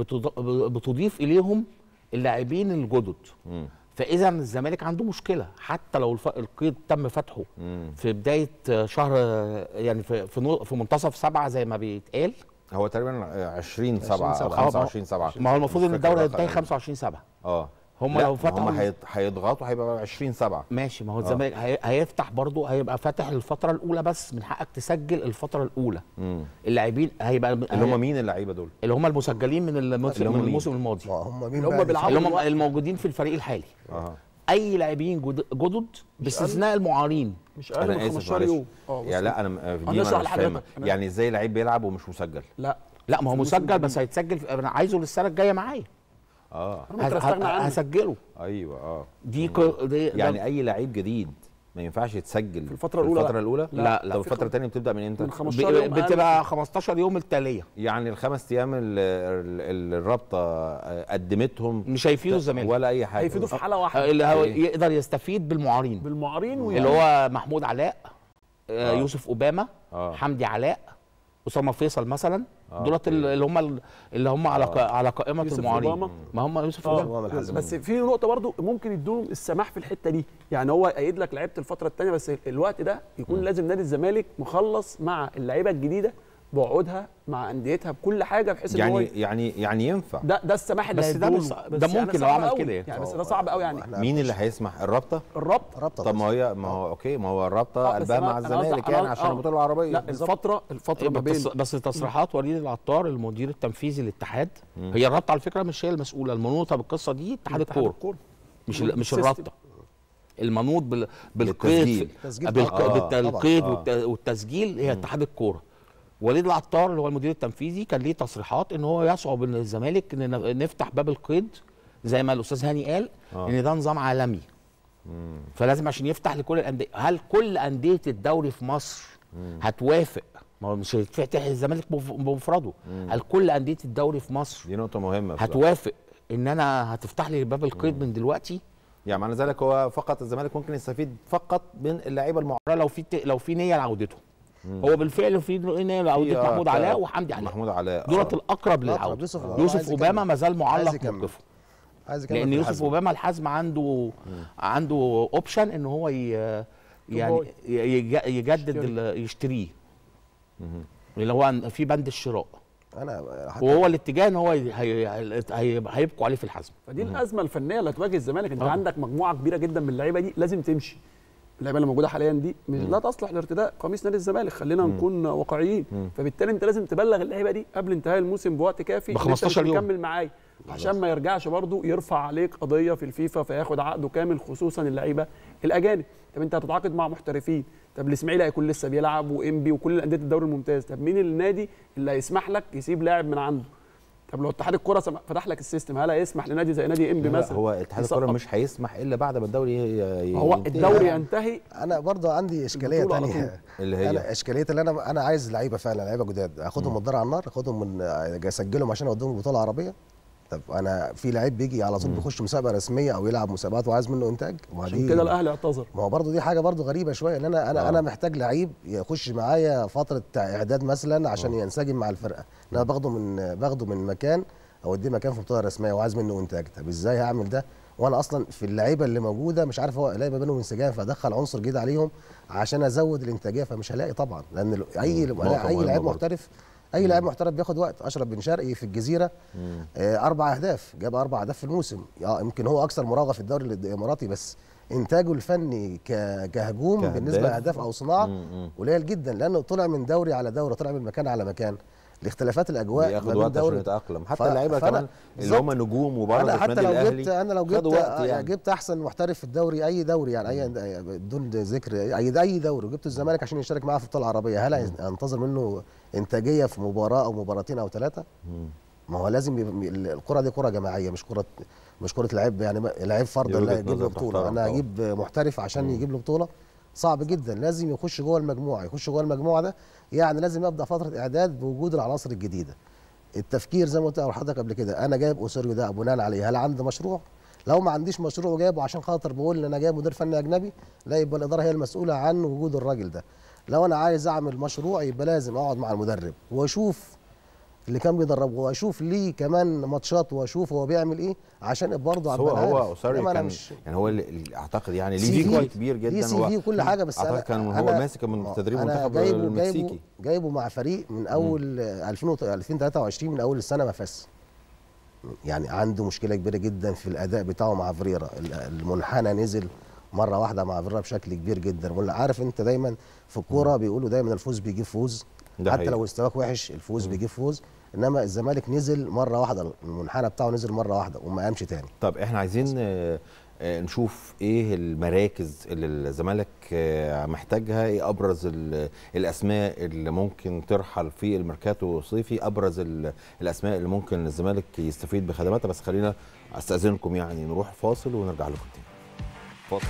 بتضيف اليهم اللاعبين الجدد مم. فاذا الزمالك عنده مشكله حتى لو الف- القيد تم فتحه مم. في بدايه شهر يعني في في, نو- في منتصف سبعه زي ما بيتقال هو تقريبا 20 7 او سبعة. 25 7 ما هو المفروض ان الدوري ينتهي 25 7 اه هم لا لو هم فتحوا هيت- هيضغطوا هيبقى 20 7 ماشي ما هو الزمالك هي- هيفتح برضه هيبقى فاتح الفتره الاولى بس من حقك تسجل الفتره الاولى اللاعبين هيبقى اللي هم مين اللعيبه دول؟ اللي هم المسجلين من الموسم, اللي هم من مين؟ الموسم الماضي ما هم مين اللي هم بقى بيلعبوا اللي هم دلوقتي. الموجودين في الفريق الحالي اه اي لاعبين جد- جدد باستثناء المعارين مش اقل انا من اسف 15 معلش يوم اه بص. يعني لا انا م- دي أنا ما أشرح انا مش لحضرتك. فاهمها أنا- يعني ازاي لعيب بيلعب ومش مسجل لا لا ما هو في الموسم مسجل بس الجديد. هيتسجل في انا عايزه للسنه الجايه معايا اه أنا ممكن استغنى عنه هسجله ايوه اه دي, ك... دي ده- يعني اي لعيب جديد ما ينفعش يتسجل في الفترة الأولى الفتره لا. الاولى لا، لا. طب الفتره الثانيه بتبدا من امتى من 15 يوم ب... بتبقى 15 يوم التاليه يعني الخمس ايام ال- ال- الرابطه قدمتهم مش هيفيدوا الزمالك ولا اي حاجه هيفيدوا في حاله واحده اللي هو إيه؟ يقدر يستفيد بالمعارين بالمعارين اللي هو محمود علاء آه. آه. يوسف اوباما آه. حمدي علاء اسامه فيصل مثلا آه، دولت أوكي. اللي هم اللي هم على ق- على قائمه يوسف المعارين أوباما. ما هم يوسف اه اوباما هو من الحزم. بس في نقطه برضو ممكن يدوهم السماح في الحته دي يعني هو يأيد لك لعيبه الفتره الثانيه بس الوقت ده يكون لازم نادي الزمالك مخلص مع اللعيبه الجديده بعقودها مع انديتها بكل حاجه بحيث ان هو يعني يعني يعني ينفع ده ده السماح اللي بس ده هيدوله. مش- بس ده يعني ممكن لو صعب عمل قوي. كده يعني. يعني بس ده صعب قوي يعني إحنا مين اللي هيسمح الرابطه الربط رابطه طب ما بس. هي ما هو اوكي ما هو الرابطه آه، بس قلبها أنا- مع أنا قصدي- الزمالك أنا يعني قصدي- عشان آه. البطوله العربيه لا بالظبط. الفتره الفتره ما بين بس, بس تصريحات وليد العطار المدير التنفيذي للاتحاد هي الرابطه على فكره مش هي المسؤوله المنوطه بالقصه دي اتحاد الكوره مش ال- مش السيستم. الرابطه المنوط بال بالقيد بالتسجيل. تسجيل بالق- طبعاً. آه، بالتقييد طبعاً. والت- والتسجيل هي اتحاد الكوره وليد العطار اللي هو المدير التنفيذي كان ليه تصريحات ان هو يصعب ان الزمالك ان ن- نفتح باب القيد زي ما الاستاذ هاني قال آه. ان ده نظام عالمي فلازم عشان يفتح لكل الانديه هل كل انديه الدوري في مصر هتوافق ما هو مش هيتفتح الزمالك بف- بمفرده هل كل انديه الدوري في مصر دي نقطه مهمه بصراحة. هتوافق ان انا هتفتح لي باب القيد من دلوقتي يعني معنى ذلك هو فقط الزمالك ممكن يستفيد فقط من اللعيبه المعارضه لو في ت- لو في نيه لعودته هو بالفعل في نيه لعوده في- محمود آه، علاء وحمدي علاء محمود علاء دولت آه. الاقرب الأقرب. للعوده يوسف يوسف, أوباما يوسف عايز اوباما يكمل. ما زال عايز معلق يكمل. موقفه عايز يكمل لان في يوسف الحزم. اوباما الحزم عنده عنده اوبشن ان هو ي... يعني يج- يجدد ال- يشتريه اللي هو في بند الشراء انا حتى وهو الاتجاه ان هو ي- هي... هي... هيبقوا عليه في الحزم فدي الازمه الفنيه اللي هتواجه الزمالك انت عندك مجموعه كبيره جدا من اللعيبه دي لازم تمشي اللعيبه اللي موجوده حاليا دي مش لا تصلح لارتداء قميص نادي الزمالك خلينا نكون واقعيين فبالتالي انت لازم تبلغ اللعيبه دي قبل انتهاء الموسم بوقت كافي ب إن أنت مش 15 يوم. مكمل معايا عشان ما يرجعش برضه يرفع عليك قضيه في الفيفا فياخد عقده كامل خصوصا اللعيبه الاجانب طب انت هتتعاقد مع محترفين طب الاسماعيلي هيكون لسه بيلعب وانبي وكل الانديه الدوري الممتاز طب مين النادي اللي هيسمح لك يسيب لاعب من عنده طب لو اتحاد الكره سم- فتح لك السيستم هل هيسمح لنادي زي نادي انبي لا، مثلا هو اتحاد الكوره يسقط؟ مش هيسمح الا بعد ما الدوري ي- ي- هو ينتهي. الدوري ينتهي انا برضه عندي اشكاليه البطولة على تانية اللي هي انا اشكاليه اللي انا انا عايز لعيبه فعلا لعيبه جداد اخدهم من الدار على النار اخدهم من اسجلهم عشان اوديهم البطوله العربيه طب انا في لعيب بيجي على طول بيخش مسابقه رسميه او يلعب مسابقات وعايز منه انتاج ما عشان دي كده الاهلي اعتذر ما هو برضه دي حاجه برضه غريبه شويه ان انا انا آه. انا محتاج لعيب يخش معايا فتره اعداد مثلا عشان ينسجم مع الفرقه ان انا باخده من باخده من مكان اوديه مكان في بطوله رسميه وعايز منه انتاج طب ازاي هعمل ده وانا اصلا في اللعيبه اللي موجوده مش عارف هو الاقي ما بينهم انسجام فادخل عنصر جديد عليهم عشان ازود الانتاجيه فمش هلاقي طبعا لان ال- اي نقطة اي مهمة لعيب برضه. محترف اي لاعب محترف بياخد وقت اشرف بن شرقي في الجزيره آه اربع اهداف جاب اربع اهداف في الموسم اه يمكن هو اكثر مراوغه في الدوري الاماراتي بس انتاجه الفني ك- كهجوم كهداف. بالنسبه لاهداف او صناعه مم. قليل جدا لانه طلع من دوري على دوري طلع من مكان على مكان لاختلافات الاجواء بياخد ما بين وقت عشان دوري يتاقلم حتى ف- اللعيبه فأنا كمان اللي بالظبط. هم نجوم وبرضه انا في حتى النادي لو الاهلي جبت انا لو جبت خدوا وقت آه، يعني. جبت احسن محترف في الدوري اي دوري يعني اي بدون ذكر اي اي دوري وجبت الزمالك عشان يشارك معاه في البطوله العربيه هل هينتظر منه انتاجيه في مباراه او مباراتين او ثلاثه؟ ما هو لازم يبقى الكره دي كره جماعيه مش كره مش كره لعيب يعني ما- لعيب فرد دي لا وجهة يجيب له نظر بطوله تحترم انا طبعا. اجيب محترف عشان يجيب له بطوله صعب جدا لازم يخش جوه المجموعه يخش جوه المجموعه ده يعني لازم يبدا فتره اعداد بوجود العناصر الجديده التفكير زي ما قلت لحضرتك قبل كده انا جايب اوسوريو ده بناء عليه هل عندي مشروع لو ما عنديش مشروع وجايبه عشان خاطر بقول ان انا جايب مدير فني اجنبي لا يبقى الاداره هي المسؤوله عن وجود الراجل ده لو انا عايز اعمل مشروع يبقى لازم اقعد مع المدرب واشوف اللي كان بيدربه واشوف ليه كمان ماتشات واشوف هو بيعمل ايه عشان برضه بس هو ابقى هو عارف. اوساري إنما أنا كان مش يعني هو اللي اللي اعتقد يعني سي ليه في. فيجوال كبير ليه جدا سي هو في وكل حاجه بس اعتقد أنا- كان هو أنا- ماسك من تدريب أنا المنتخب جايبه المكسيكي جايبه جايبه مع فريق من اول 2000 2023 من اول السنه ما فاز يعني عنده مشكله كبيره جدا في الاداء بتاعه مع فريرا ال- المنحنى نزل مره واحده مع فريرا بشكل كبير جدا واللي عارف انت دايما في الكوره بيقولوا دايما الفوز بيجيب فوز ده حتى حقيقي. لو استواك وحش الفوز بيجيب فوز انما الزمالك نزل مره واحده المنحنى بتاعه نزل مره واحده وما قامش تاني طب احنا عايزين آه، آه، نشوف ايه المراكز اللي الزمالك آه، محتاجها ايه ابرز ال- الاسماء اللي ممكن ترحل في الميركاتو الصيفي ابرز ال- الاسماء اللي ممكن الزمالك يستفيد بخدماتها بس خلينا استاذنكم يعني نروح فاصل ونرجع لكم تاني فاصل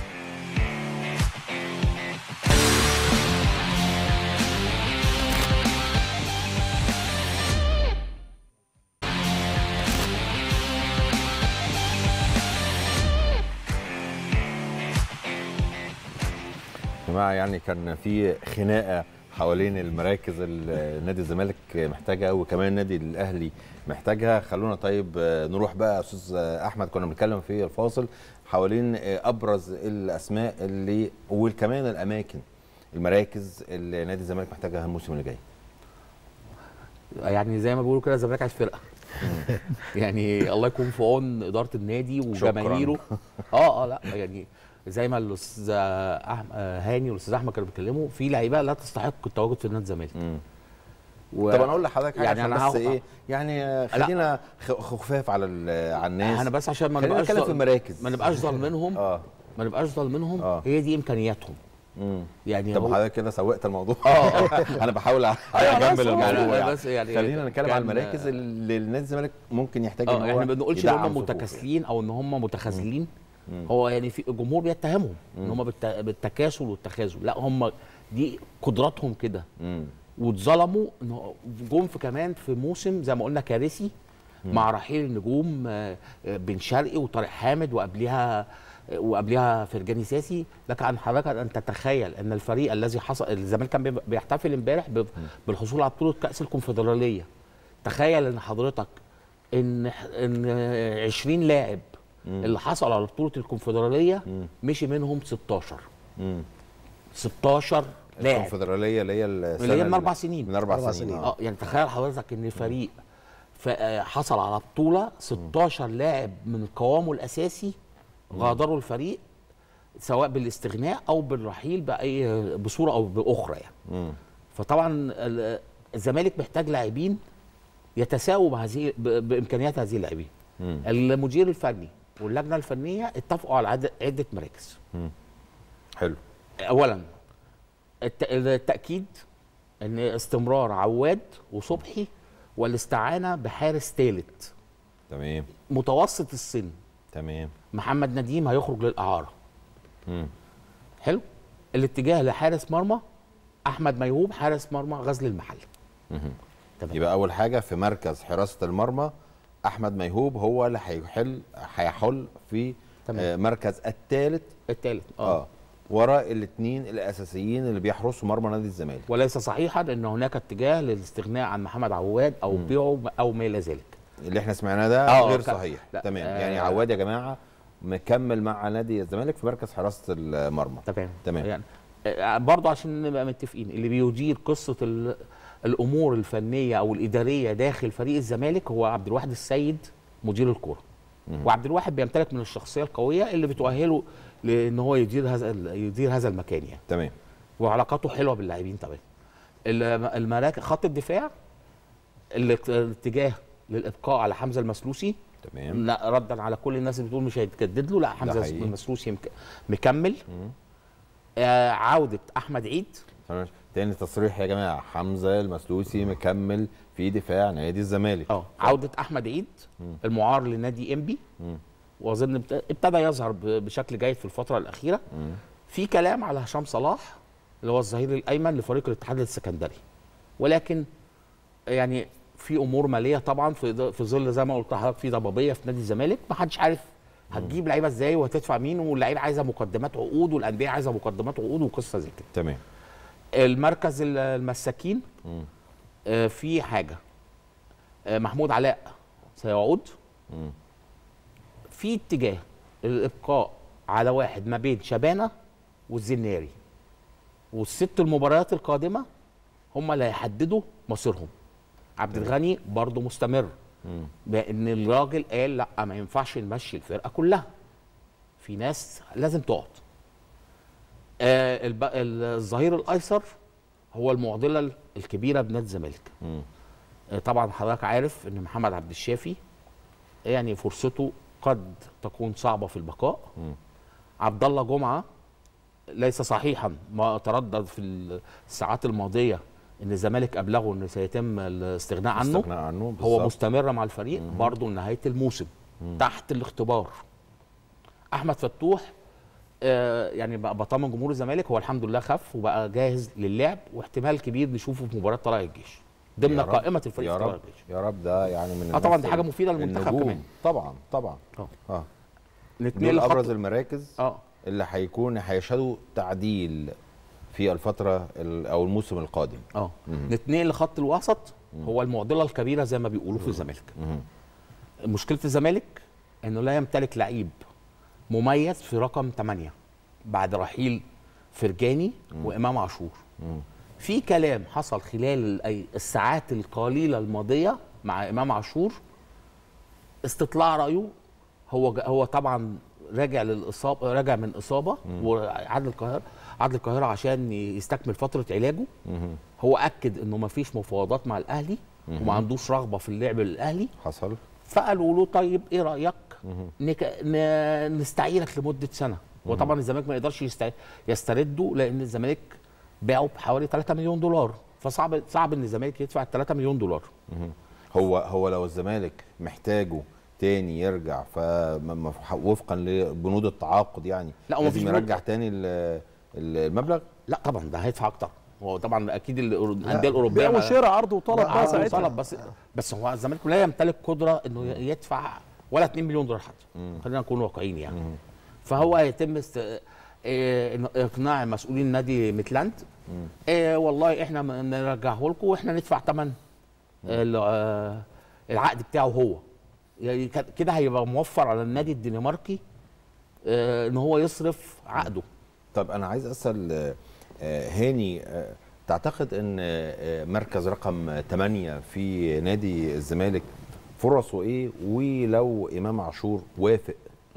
يا جماعه يعني كان في خناقه حوالين المراكز اللي نادي الزمالك محتاجها وكمان النادي الاهلي محتاجها خلونا طيب آه، نروح بقى يا استاذ آه، احمد كنا بنتكلم في الفاصل حوالين آه، ابرز الاسماء اللي وكمان الاماكن المراكز اللي نادي الزمالك محتاجها الموسم اللي جاي يعني زي ما بيقولوا كده الزمالك عايز فرقه يعني الله يكون في عون اداره النادي وجماهيره اه اه لا يعني زي ما الاستاذ أحم- آه، هاني والاستاذ احمد كانوا بيتكلموا في لعيبه لا تستحق التواجد في نادي الزمالك مم. و... طب انا اقول لحضرتك حاجه يعني يعني أنا بس هاخد- ايه يعني آه، خلينا خ- خفاف على ال- على الناس انا بس عشان ما خلينا نبقاش نتكلم في ظالم- المراكز ما نبقاش ظالمينهم اه ما نبقاش ظالمينهم آه. هي دي امكانياتهم مم. يعني طب هو- حضرتك كده سوقت الموضوع اه انا بحاول أيوة، اجمل بس هو- الموضوع أنا يعني. بس يعني خلينا نتكلم على كان- المراكز اللي النادي الزمالك ممكن يحتاج ان اه هو احنا ما بنقولش ان يدعم هم صفوفه. متكاسلين او ان هم متخاذلين مم. هو يعني في الجمهور بيتهمهم ان هم بالت- بالتكاسل والتخاذل لا هم دي قدراتهم كده مم. واتظلموا ان هو جم في كمان في موسم زي ما قلنا كارثي مع رحيل النجوم آه، آه، بن شرقي وطارق حامد وقبلها وقبلها فرجاني ساسي لك ان حضرتك ان تتخيل ان الفريق الذي حصل الزمالك كان بي- بيحتفل امبارح ب- بالحصول على بطوله كاس الكونفدراليه تخيل ان حضرتك ان ان 20 لاعب اللي حصلوا على بطوله الكونفدراليه مشي منهم 16 مم. 16 لاعب الكونفدراليه اللي هي السنه اللي هي من اربع سنين من اربع أربع سنين, سنين. آه. اه يعني تخيل حضرتك ان فريق ف- آه، حصل على بطوله 16 لاعب من قوامه الاساسي غادروا الفريق سواء بالاستغناء او بالرحيل باي بصوره او باخرى يعني مم. فطبعا ال- الزمالك محتاج لاعبين يتساووا مع هذه ب- بامكانيات هذه اللاعبين مم. المدير الفني واللجنه الفنيه اتفقوا على عدد- عده مراكز حلو اولا الت- التاكيد ان استمرار عواد وصبحي والاستعانه بحارس ثالث تمام متوسط السن تمام محمد نديم هيخرج للاعاره مم. حلو الاتجاه لحارس مرمى احمد ميهوب حارس مرمى غزل المحل تمام يبقى اول حاجه في مركز حراسه المرمى احمد ميهوب هو اللي هيحل هيحل في تمام. آه مركز الثالث الثالث اه, اه وراء الاثنين الاساسيين اللي بيحرسوا مرمى نادي الزمالك وليس صحيحا ان هناك اتجاه للاستغناء عن محمد عواد او بيعه او ما الى ذلك اللي احنا سمعناه ده آه، غير كان- صحيح لا، تمام آه، يعني عواد يا جماعه مكمل مع نادي الزمالك في مركز حراسه المرمى تمام تمام. يعني آه، برضه عشان نبقى متفقين اللي بيدير قصه ال- الامور الفنيه او الاداريه داخل فريق الزمالك هو عبد الواحد السيد مدير الكوره وعبد الواحد بيمتلك من الشخصيه القويه اللي بتؤهله لان هو يدير هذا ال- يدير هذا المكان يعني تمام وعلاقاته حلوه باللاعبين طبعا ال- المراكز خط الدفاع ال- الاتجاه للابقاء على حمزه المسلوسي تمام لا ردا على كل الناس اللي بتقول مش هيتجدد له لا حمزه حقيقي. المسلوسي مك- مكمل آه عوده احمد عيد تمام. تاني تصريح يا جماعه حمزه المسلوسي مكمل في دفاع نادي الزمالك اه عوده احمد عيد المعار لنادي انبي واظن ابت- ابتدى يظهر ب- بشكل جيد في الفتره الاخيره في كلام على هشام صلاح اللي هو الظهير الايمن لفريق الاتحاد السكندري ولكن يعني في امور ماليه طبعا في ض- في ظل زي ما قلت لحضرتك في ضبابيه في نادي الزمالك ما حدش عارف هتجيب لعيبه ازاي وهتدفع مين واللعيبه عايزه مقدمات عقود والانديه عايزه مقدمات عقود وقصه زي كده تمام المركز ال- المساكين آه، في حاجه آه، محمود علاء سيعود في اتجاه الابقاء على واحد ما بين شبانه والزناري والست المباريات القادمه هم اللي هيحددوا مصيرهم عبد الغني برضه مستمر لان الراجل قال لا ما ينفعش نمشي الفرقه كلها في ناس لازم تقعد آه الب- الظهير الايسر هو المعضله الكبيره بنادي الزمالك آه طبعا حضرتك عارف ان محمد عبد الشافي يعني فرصته قد تكون صعبه في البقاء عبد الله جمعه ليس صحيحا ما تردد في الساعات الماضيه ان الزمالك ابلغه ان سيتم الاستغناء عنه استغناء عنه هو بالظبط. مستمر مع الفريق برضه لنهايه الموسم تحت الاختبار احمد فتوح آه يعني بقى بطمن جمهور الزمالك هو الحمد لله خف وبقى جاهز للعب واحتمال كبير نشوفه في مباراه طلائع الجيش ضمن يا رب. قائمه الفريق يا في طلائع رب الجيش يا رب ده يعني من اه طبعا الناس دي حاجه ال- مفيده للمنتخب النجوم. كمان طبعا طبعا اه اه نتنقل دول ابرز لخط المراكز اه اللي هيكون هيشهدوا تعديل في الفتره ال- او الموسم القادم اه نتنقل لخط الوسط هو المعضله الكبيره زي ما بيقولوا في الزمالك مشكله الزمالك انه لا يمتلك لعيب مميز في رقم 8 بعد رحيل فرجاني وامام عاشور في كلام حصل خلال الأي- الساعات القليله الماضيه مع امام عاشور استطلاع رايه هو ج- هو طبعا راجع للاصابه راجع من اصابه وعاد القاهره عاد القاهره عشان يستكمل فتره علاجه هو اكد انه ما فيش مفاوضات مع الاهلي وما عندوش رغبه في اللعب للاهلي حصل فقالوا له طيب ايه رايك نك... ن... نستعيرك لمده سنه وطبعا الزمالك ما يقدرش يست... يسترده لان الزمالك باعه بحوالي 3 مليون دولار فصعب صعب ان الزمالك يدفع 3 مليون دولار هو هو لو الزمالك محتاجه تاني يرجع ف م- م- وفقا لبنود التعاقد يعني لا، هو لازم مفيش يرجع بنود. تاني ال- ال- المبلغ لا طبعا ده هيدفع اكتر هو طبعا اكيد ال- الانديه الاوروبيه بيع ما- وشراء عرض وطلب بقى عرض ساعتها وطلب بس بس هو الزمالك لا يمتلك قدره انه يدفع ولا 2 مليون دولار حتى خلينا نكون واقعيين يعني فهو هيتم است... إيه، إن- اقناع مسؤولين نادي ميتلاند إيه والله احنا م- نرجعه لكم واحنا ندفع ثمن العقد بتاعه هو يعني ك- كده هيبقى موفر على النادي الدنماركي آه، ان هو يصرف عقده طب انا عايز اسال آه، آه، هاني آه، تعتقد ان آه، مركز رقم 8 في نادي الزمالك فرصه ايه ولو امام عاشور وافق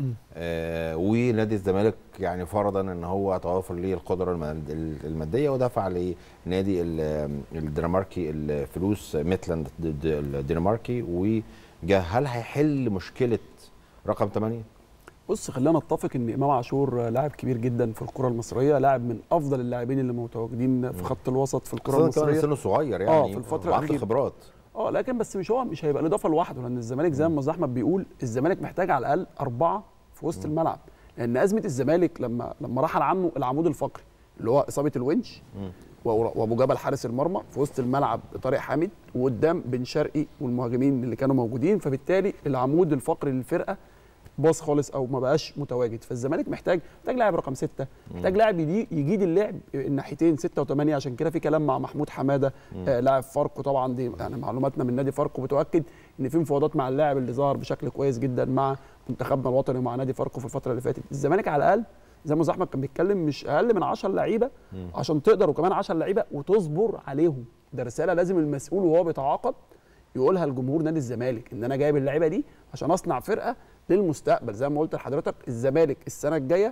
آه ونادي الزمالك يعني فرضا ان هو توافر ليه القدره الماد- الماديه ودفع لنادي ال- الدنماركي الفلوس ميتلاند ضد الدنماركي وجا هل هيحل مشكله رقم 8 بص خلينا نتفق ان امام عاشور لاعب كبير جدا في الكره المصريه لاعب من افضل اللاعبين اللي متواجدين في خط الوسط في الكره خاصة كمان المصريه سنه صغير يعني آه، في الفترة وعنده الأخيرة. خبرات اه لكن بس مش هو مش هيبقى الاضافه لوحده لان الزمالك زي ما استاذ احمد بيقول الزمالك محتاج على الاقل اربعه في وسط الملعب لان ازمه الزمالك لما لما رحل عنه العمود الفقري اللي هو اصابه الونش و- وابو جبل حارس المرمى في وسط الملعب طارق حامد وقدام بن شرقي والمهاجمين اللي كانوا موجودين فبالتالي العمود الفقري للفرقه باظ خالص او ما بقاش متواجد فالزمالك محتاج محتاج لاعب رقم ستة محتاج لاعب يدي- يجيد اللعب الناحيتين ستة وثمانية عشان كده في كلام مع محمود حماده آه لاعب فاركو طبعا دي يعني معلوماتنا من نادي فاركو بتؤكد ان في مفاوضات مع اللاعب اللي ظهر بشكل كويس جدا مع منتخبنا الوطني ومع نادي فاركو في الفتره اللي فاتت الزمالك على الاقل زي ما أستاذ احمد كان بيتكلم مش اقل من 10 لعيبه عشان تقدر وكمان 10 لعيبه وتصبر عليهم ده رساله لازم المسؤول وهو بيتعاقد يقولها لجمهور نادي الزمالك ان انا جايب اللعيبه دي عشان اصنع فرقه للمستقبل زي ما قلت لحضرتك الزمالك السنه الجايه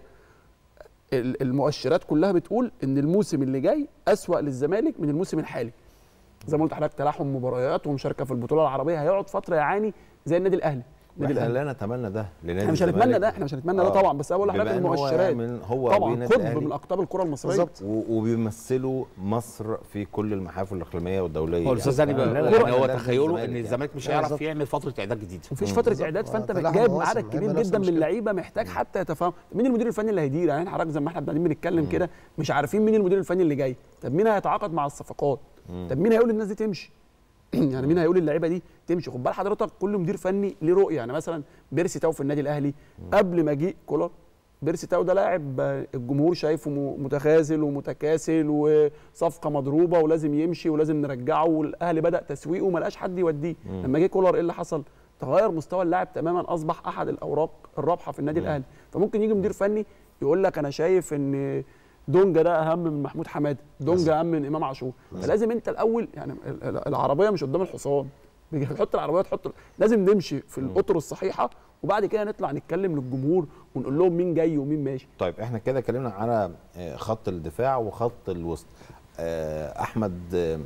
ال- المؤشرات كلها بتقول ان الموسم اللي جاي اسوا للزمالك من الموسم الحالي زي ما قلت لحضرتك تلاحم مباريات ومشاركه في البطوله العربيه هيقعد فتره يعاني زي النادي الاهلي النادي احنا الاهلي لا نتمنى ده لنادي احنا مش الزمالك. هنتمنى ده احنا مش هنتمنى ده آه. طبعا بس انا بقول لحضرتك بما إن هو المؤشرات من- هو طبعا والنادي قطب الأهلي. من اقطاب الكره المصريه بالظبط و- وبيمثلوا مصر في كل المحافل الاقليميه والدوليه هو الاستاذ زاني لا، لا، بقى لا، يعني هو لا، تخيله الزمالك ان يعني. الزمالك مش لا، هيعرف بالظبط. يعمل فتره اعداد جديده مفيش فتره بالظبط. اعداد فانت تلاحم جايب مواسم، عدد هيبقى كبير نفس جدا من المشكلة. اللعيبه محتاج حتى يتفاهم مين المدير الفني اللي هيدير يعني حضرتك زي ما احنا قاعدين بنتكلم كده مش عارفين مين المدير الفني اللي جاي طب مين هيتعاقد مع الصفقات طب مين هيقول للناس دي تمشي يعني مين هيقول للعيبه دي تمشي خد بال حضرتك كل مدير فني ليه رؤيه يعني مثلا بيرسي تاو في النادي الاهلي قبل ما جه كولر بيرسي تاو ده لاعب آه، الجمهور شايفه م- متخاذل ومتكاسل وصفقه مضروبه ولازم يمشي ولازم نرجعه والاهلي بدا تسويقه وما لقاش حد يوديه لما جه كولر ايه اللي حصل تغير مستوى اللاعب تماما اصبح احد الاوراق الرابحه في النادي الاهلي فممكن يجي مدير فني يقول لك انا شايف ان دونجا ده اهم من محمود حماده دونجا اهم من امام عاشور فلازم انت الاول يعني ال- ال- العربيه مش قدام الحصان بتحط العربيه تحط لازم نمشي في الاطر الصحيحه وبعد كده نطلع نتكلم للجمهور ونقول لهم مين جاي ومين ماشي طيب احنا كده اتكلمنا على آه، خط الدفاع وخط الوسط آه، احمد آه،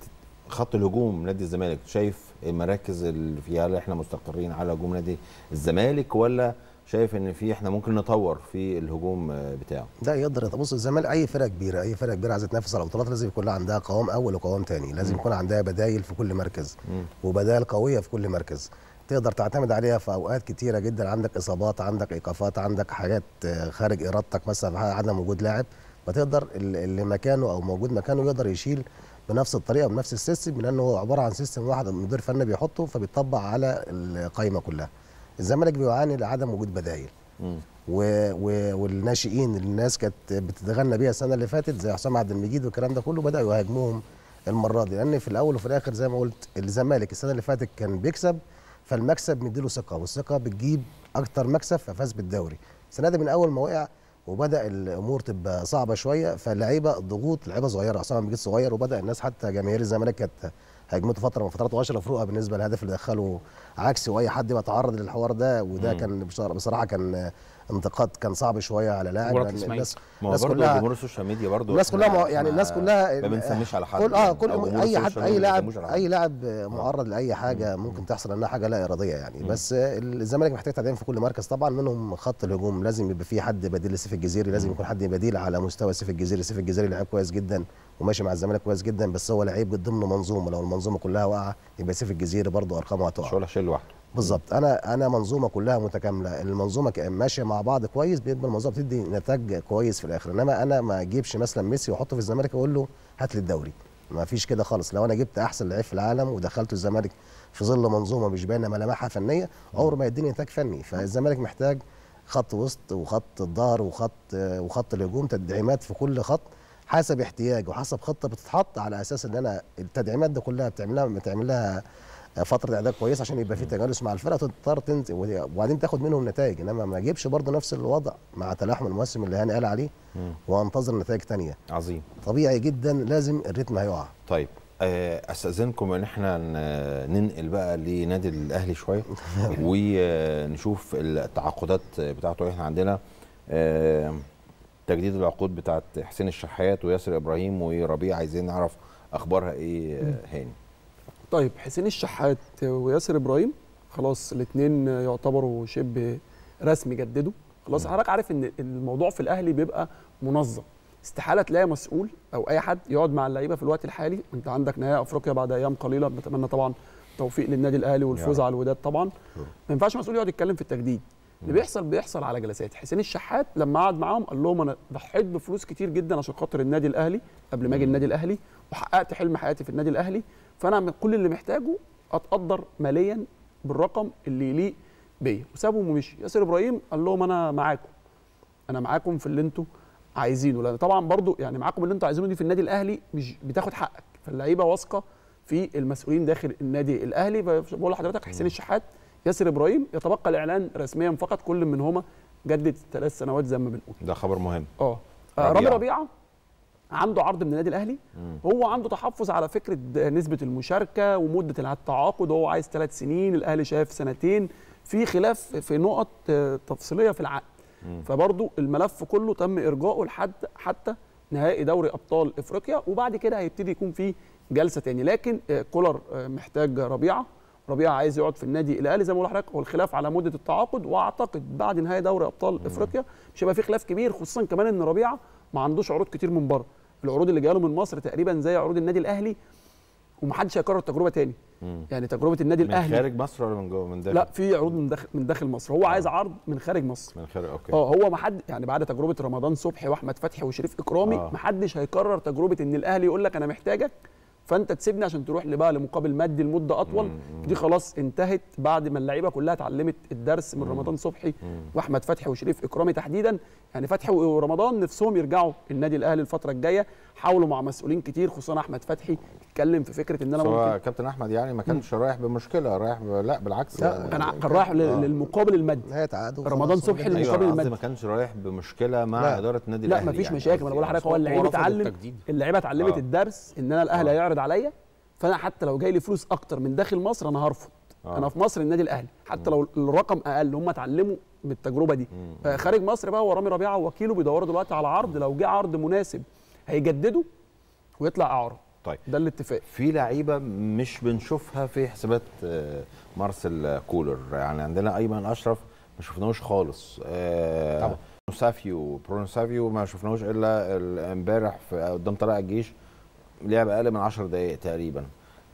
خط الهجوم نادي الزمالك شايف المراكز اللي فيها هل احنا مستقرين على هجوم نادي الزمالك ولا شايف ان في احنا ممكن نطور في الهجوم آه، بتاعه ده يقدر بص الزمالك اي فرقه كبيره اي فرقه كبيره عايزه تنافس على البطولات لازم يكون عندها قوام اول وقوام تاني لازم يكون عندها بدايل في كل مركز وبدائل قويه في كل مركز تقدر تعتمد عليها في اوقات كتيره جدا عندك اصابات عندك ايقافات عندك حاجات آه، خارج ارادتك مثلا عدم وجود لاعب فتقدر ال- اللي مكانه او موجود مكانه يقدر يشيل بنفس الطريقه بنفس السيستم لانه هو عباره عن سيستم واحد المدير الفني بيحطه فبيطبق على القائمه كلها الزمالك بيعاني لعدم وجود بدائل و... و... والناشئين اللي الناس كانت بتتغنى بيها السنه اللي فاتت زي حسام عبد المجيد والكلام ده كله بداوا يهاجموهم المره دي لان في الاول وفي الاخر زي ما قلت الزمالك السنه اللي فاتت كان بيكسب فالمكسب مديله ثقه والثقه بتجيب اكتر مكسب ففاز بالدوري السنه دي من اول ما وقع وبدا الامور تبقى صعبه شويه فاللعيبه ضغوط لعيبه صغيره حسام عبد المجيد صغير وبدا الناس حتى جماهير الزمالك كانت هاجمته فتره من فترات واشرف رؤى بالنسبه للهدف اللي دخله عكسي واي حد يبقى تعرض للحوار ده وده كان بصراحة- بصراحه كان انتقاد كان صعب شويه على لاعب مباراة لأن إسماعيل. الناس ما هو الناس برضه كلها جمهور السوشيال ميديا برضه الناس كلها مع- يعني الناس كلها ما بنسميش على حد كل اه يعني، كل أو جمهور اي حد السوشيال اي ميديا ما لاعب بيسموش على اي حد. لاعب معرض لاي حاجه ممكن تحصل انها حاجه لا اراديه يعني بس الزمالك محتاج تعديل في كل مركز طبعا منهم خط الهجوم لازم يبقى في حد بديل لسيف الجزيري لازم يكون حد بديل على مستوى سيف الجزيري سيف الجزيري لعيب كويس جدا وماشي مع الزمالك كويس جدا بس هو لعيب ضمن منظومه لو المنظومه كلها واقعه يبقى سيف الجزيري برضه ارقامه هتقع مش ولا شيء لوحده بالظبط انا انا منظومه كلها متكامله المنظومه ك- ماشيه مع بعض كويس بيبقى المنظومه بتدي نتاج كويس في الاخر انما انا ما اجيبش مثلا ميسي واحطه في الزمالك اقول له هات لي الدوري ما فيش كده خالص لو انا جبت احسن لعيب في العالم ودخلته الزمالك في ظل منظومه مش باينه ملامحها فنيه عمره ما يديني نتاج فني فالزمالك محتاج خط وسط وخط الظهر وخط وخط الهجوم تدعيمات في كل خط حسب احتياج وحسب خطه بتتحط على اساس ان انا التدعيمات دي كلها بتعملها بتعملها فتره اعداد كويسه عشان يبقى في تجانس مع الفرقه تضطر تنزل وبعدين تاخد منهم نتائج انما ما اجيبش برضه نفس الوضع مع تلاحم الموسم اللي هاني قال عليه وانتظر نتائج تانية عظيم طبيعي جدا لازم الريتم هيقع طيب آه، استاذنكم ان احنا ن- ننقل بقى لنادي الاهلي شويه ونشوف التعاقدات بتاعته احنا عندنا آه، تجديد العقود بتاعت حسين الشحات وياسر ابراهيم وربيع عايزين نعرف اخبارها ايه آه، هاني طيب حسين الشحات وياسر ابراهيم خلاص الاثنين يعتبروا شبه رسمي جددوا خلاص حضرتك عارف ان الموضوع في الاهلي بيبقى منظم استحاله تلاقي مسؤول او اي حد يقعد مع اللعيبه في الوقت الحالي انت عندك نهائي افريقيا بعد ايام قليله بنتمنى طبعا توفيق للنادي الاهلي والفوز رب. على الوداد طبعا ما ينفعش مسؤول يقعد يتكلم في التجديد اللي بيحصل بيحصل على جلسات حسين الشحات لما قعد معاهم قال لهم انا ضحيت بفلوس كتير جدا عشان خاطر النادي الاهلي قبل ما اجي النادي الاهلي وحققت حلم حياتي في النادي الاهلي فانا كل اللي محتاجه اتقدر ماليا بالرقم اللي يليق بيا وسابهم ومشي ياسر ابراهيم قال لهم انا معاكم انا معاكم في اللي انتوا عايزينه لان طبعا برضو يعني معاكم اللي انتوا عايزينه دي في النادي الاهلي مش بتاخد حقك فاللعيبه واثقه في المسؤولين داخل النادي الاهلي بقول لحضرتك حسين الشحات ياسر ابراهيم يتبقى الاعلان رسميا فقط كل منهما جدد ثلاث سنوات زي ما بنقول ده خبر مهم اه آه، ربيعة. رامي ربيعه عنده عرض من النادي الاهلي هو عنده تحفظ على فكره نسبه المشاركه ومده التعاقد هو عايز ثلاث سنين الاهلي شايف سنتين في خلاف في نقط آه، تفصيليه في العقد فبرضه الملف كله تم ارجاؤه لحد حتى نهائي دوري ابطال افريقيا وبعد كده هيبتدي يكون في جلسه تاني لكن آه، كولر آه، محتاج ربيعه ربيعه عايز يقعد في النادي الاهلي زي ما بقول لحضرتك هو الخلاف على مده التعاقد واعتقد بعد نهائي دوري ابطال افريقيا مش هيبقى في خلاف كبير خصوصا كمان ان ربيعه ما عندوش عروض كتير من بره العروض اللي جايه له من مصر تقريبا زي عروض النادي الاهلي ومحدش هيكرر التجربه تاني يعني تجربه النادي من الاهلي خارج مصر ولا من جوه من داخل لا في عروض من داخل من داخل مصر هو عايز عرض من خارج مصر من خارج اوكي اه هو ما حد يعني بعد تجربه رمضان صبحي واحمد فتحي وشريف اكرامي آه. ما حدش هيكرر تجربه ان الاهلي يقول لك انا محتاجك فانت تسيبني عشان تروح لي بقى لمقابل مادي لمده اطول دي خلاص انتهت بعد ما اللعيبه كلها اتعلمت الدرس من رمضان صبحي واحمد فتحي وشريف اكرامي تحديدا يعني فتحي ورمضان نفسهم يرجعوا النادي الاهلي الفتره الجايه حاولوا مع مسؤولين كتير خصوصا احمد فتحي اتكلم في فكره ان انا بس هو ممكن كابتن احمد يعني ما كانش رايح بمشكله رايح ب... لا بالعكس لا، كان ع- كان رايح لل- للمقابل المادي نهايه عقد وخلاص رمضان صبحي وجدد. المقابل ايوه أنا قصدي المادي. ما كانش رايح بمشكله مع لا. اداره النادي لا الاهلي مفيش يعني مشاكل ما انا بقول قصدي لحضرتك هو يعني. اللعيبه هو رفض اتعلم التجديد. اللعيبه اتعلمت آه. الدرس ان انا الاهلي آه. هيعرض عليا فانا حتى لو جاي لي فلوس اكتر من داخل مصر انا هرفض آه. آه. انا في مصر النادي الاهلي حتى لو الرقم اقل هم اتعلموا من التجربه دي آه خارج مصر بقى هو رامي ربيعه ووكيله بيدوروا دلوقتي على عرض لو جه عرض مناسب هيجددوا ويطلع اعاره طيب ده الاتفاق في لعيبه مش بنشوفها في حسابات آه، مارسيل كولر يعني عندنا ايمن اشرف ما شفناهوش خالص آه، طبعا. سافيو برونو سافيو ما شفناهوش الا ال- امبارح في- قدام طلائع الجيش لعب اقل من 10 دقائق تقريبا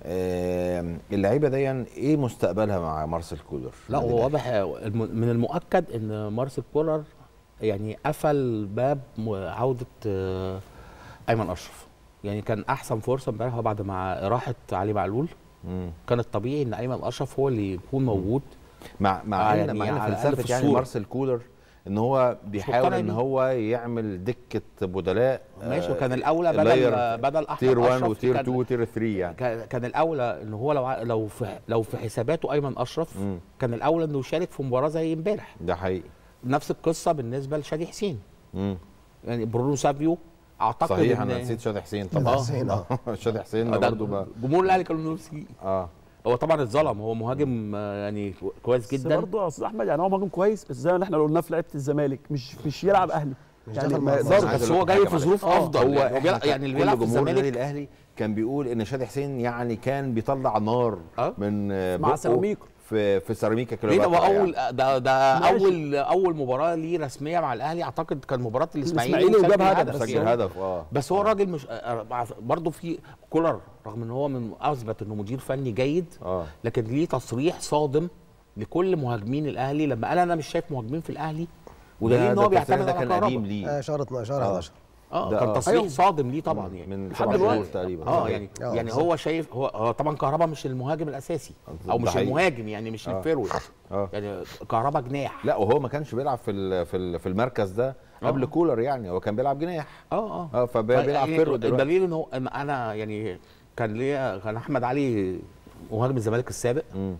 آه، اللعيبه دي ايه مستقبلها مع مارسيل كولر لا هو واضح الم- من المؤكد ان مارسيل كولر يعني قفل باب م- عوده آه، ايمن اشرف يعني كان احسن فرصه امبارح هو بعد ما راحت علي معلول مم. كان الطبيعي ان ايمن اشرف هو اللي يكون موجود مع مع آه، ان يعني مع ان على الأقل فلسفه في يعني الصورة. مارسيل كولر ان هو بيحاول مقتنع ان بيه. هو يعمل دكه بدلاء ماشي آه، وكان الاولى لاير بدل بدل احمد تير 1 أشرف وتير كان- 2 وتير 3 يعني كان كان الاولى ان هو لو ع- لو في لو في حساباته ايمن اشرف مم. كان الاولى انه يشارك في مباراه زي امبارح ده حقيقي نفس القصه بالنسبه لشادي حسين مم. يعني برونو سافيو اعتقد صحيح إن- انا نسيت شادي حسين شادي طبعا حسين، آه. شادي حسين آه، ده برضه بقى جمهور الاهلي كانوا نفسي اه هو طبعا اتظلم هو مهاجم آه، يعني كو- كويس بس جدا برضه يا استاذ احمد يعني هو مهاجم كويس بس زي ما احنا قلنا في لعيبه الزمالك مش مش يلعب اهلي مش يعني داخل ما مع يقدرش عايز بس أقول هو لك جاي حاجة في معلش. ظروف آه، افضل هو يعني, إحنا بيلعب- يعني اللي كل بيلعب في جمهور النادي الزمالك الاهلي كان بيقول ان شادي حسين يعني كان بيطلع نار آه. من آه، مع بقه سيراميكا. في في سيراميكا ليه ده هو كليوباترا اول يعني. ده ده ماشي. اول اول مباراه ليه رسميه مع الاهلي اعتقد كان مباراه الاسماعيلي الإسماعيلي وجاب وسجل هدف. بس سجل يعني- هدف اه بس هو الراجل مش برضه في كولر رغم ان هو من اثبت انه مدير فني جيد اه لكن ليه تصريح صادم لكل مهاجمين الاهلي لما قال انا مش شايف مهاجمين في الاهلي ودليل ده- ان ده هو التصريح بيعتمد ده على كان قديم كهربا ليه آه شهر 12 شهر آه. 11 اه ده كان آه. تصريح أيوه. صادم ليه طبعا يعني من لحد سبع شهور دلوقتي. تقريبا اه صحيح. يعني آه، يعني بالظبط. هو شايف هو, هو طبعا كهربا مش المهاجم الاساسي او ده مش حقيقي. المهاجم يعني مش آه. الفيرود اه يعني كهربا جناح لا وهو ما كانش بيلعب في ال- في ال- في المركز ده قبل آه. كولر يعني هو كان بيلعب جناح اه اه اه فبيلعب يعني فيرود دلوقتي الدليل ان هو إن انا يعني كان ليا كان احمد علي مهاجم الزمالك السابق مم.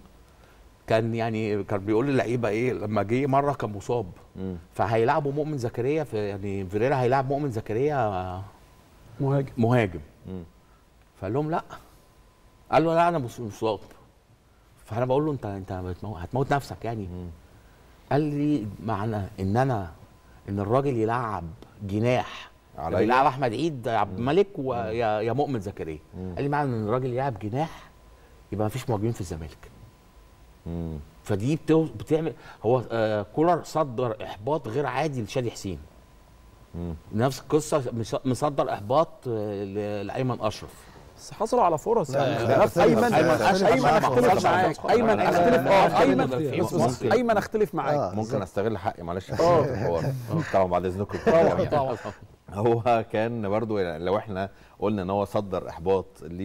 كان يعني كان بيقول للعيبه ايه لما جه مره كان مصاب مم. فهيلعبوا مؤمن زكريا في يعني فيريرا هيلعب مؤمن زكريا مهاجم مهاجم مم. فقال لهم لا قال له لا انا مش مصاب فانا بقول له انت انت هتموت, هتموت نفسك يعني مم. قال لي معنى ان انا ان الراجل يلعب جناح عليا؟ يلعب احمد عيد يا عبد الملك ويا يا مؤمن زكريا قال لي معنى ان الراجل يلعب جناح يبقى ما فيش مهاجمين في الزمالك مم. فدي بتو... بتعمل هو آه كولر صدر احباط غير عادي لشادي حسين مم. نفس القصه مش- مصدر احباط آه، ل- لايمن اشرف بس حصلوا على فرص لا، يعني لا، خلاف اختلف. ايمن أيمن ايمن أختلف معاك. اختلف خالص. معاك خالص. ايمن أيمن اختلف اه أختلف. ايمن أختلف. بص بص ممكن. ايمن اختلف معاك آه. ممكن استغل حقي معلش في آه. الحوار طبعا بعد اذنكم طبعا يعني. طبعا هو كان برضو يعني لو احنا قلنا ان هو صدر احباط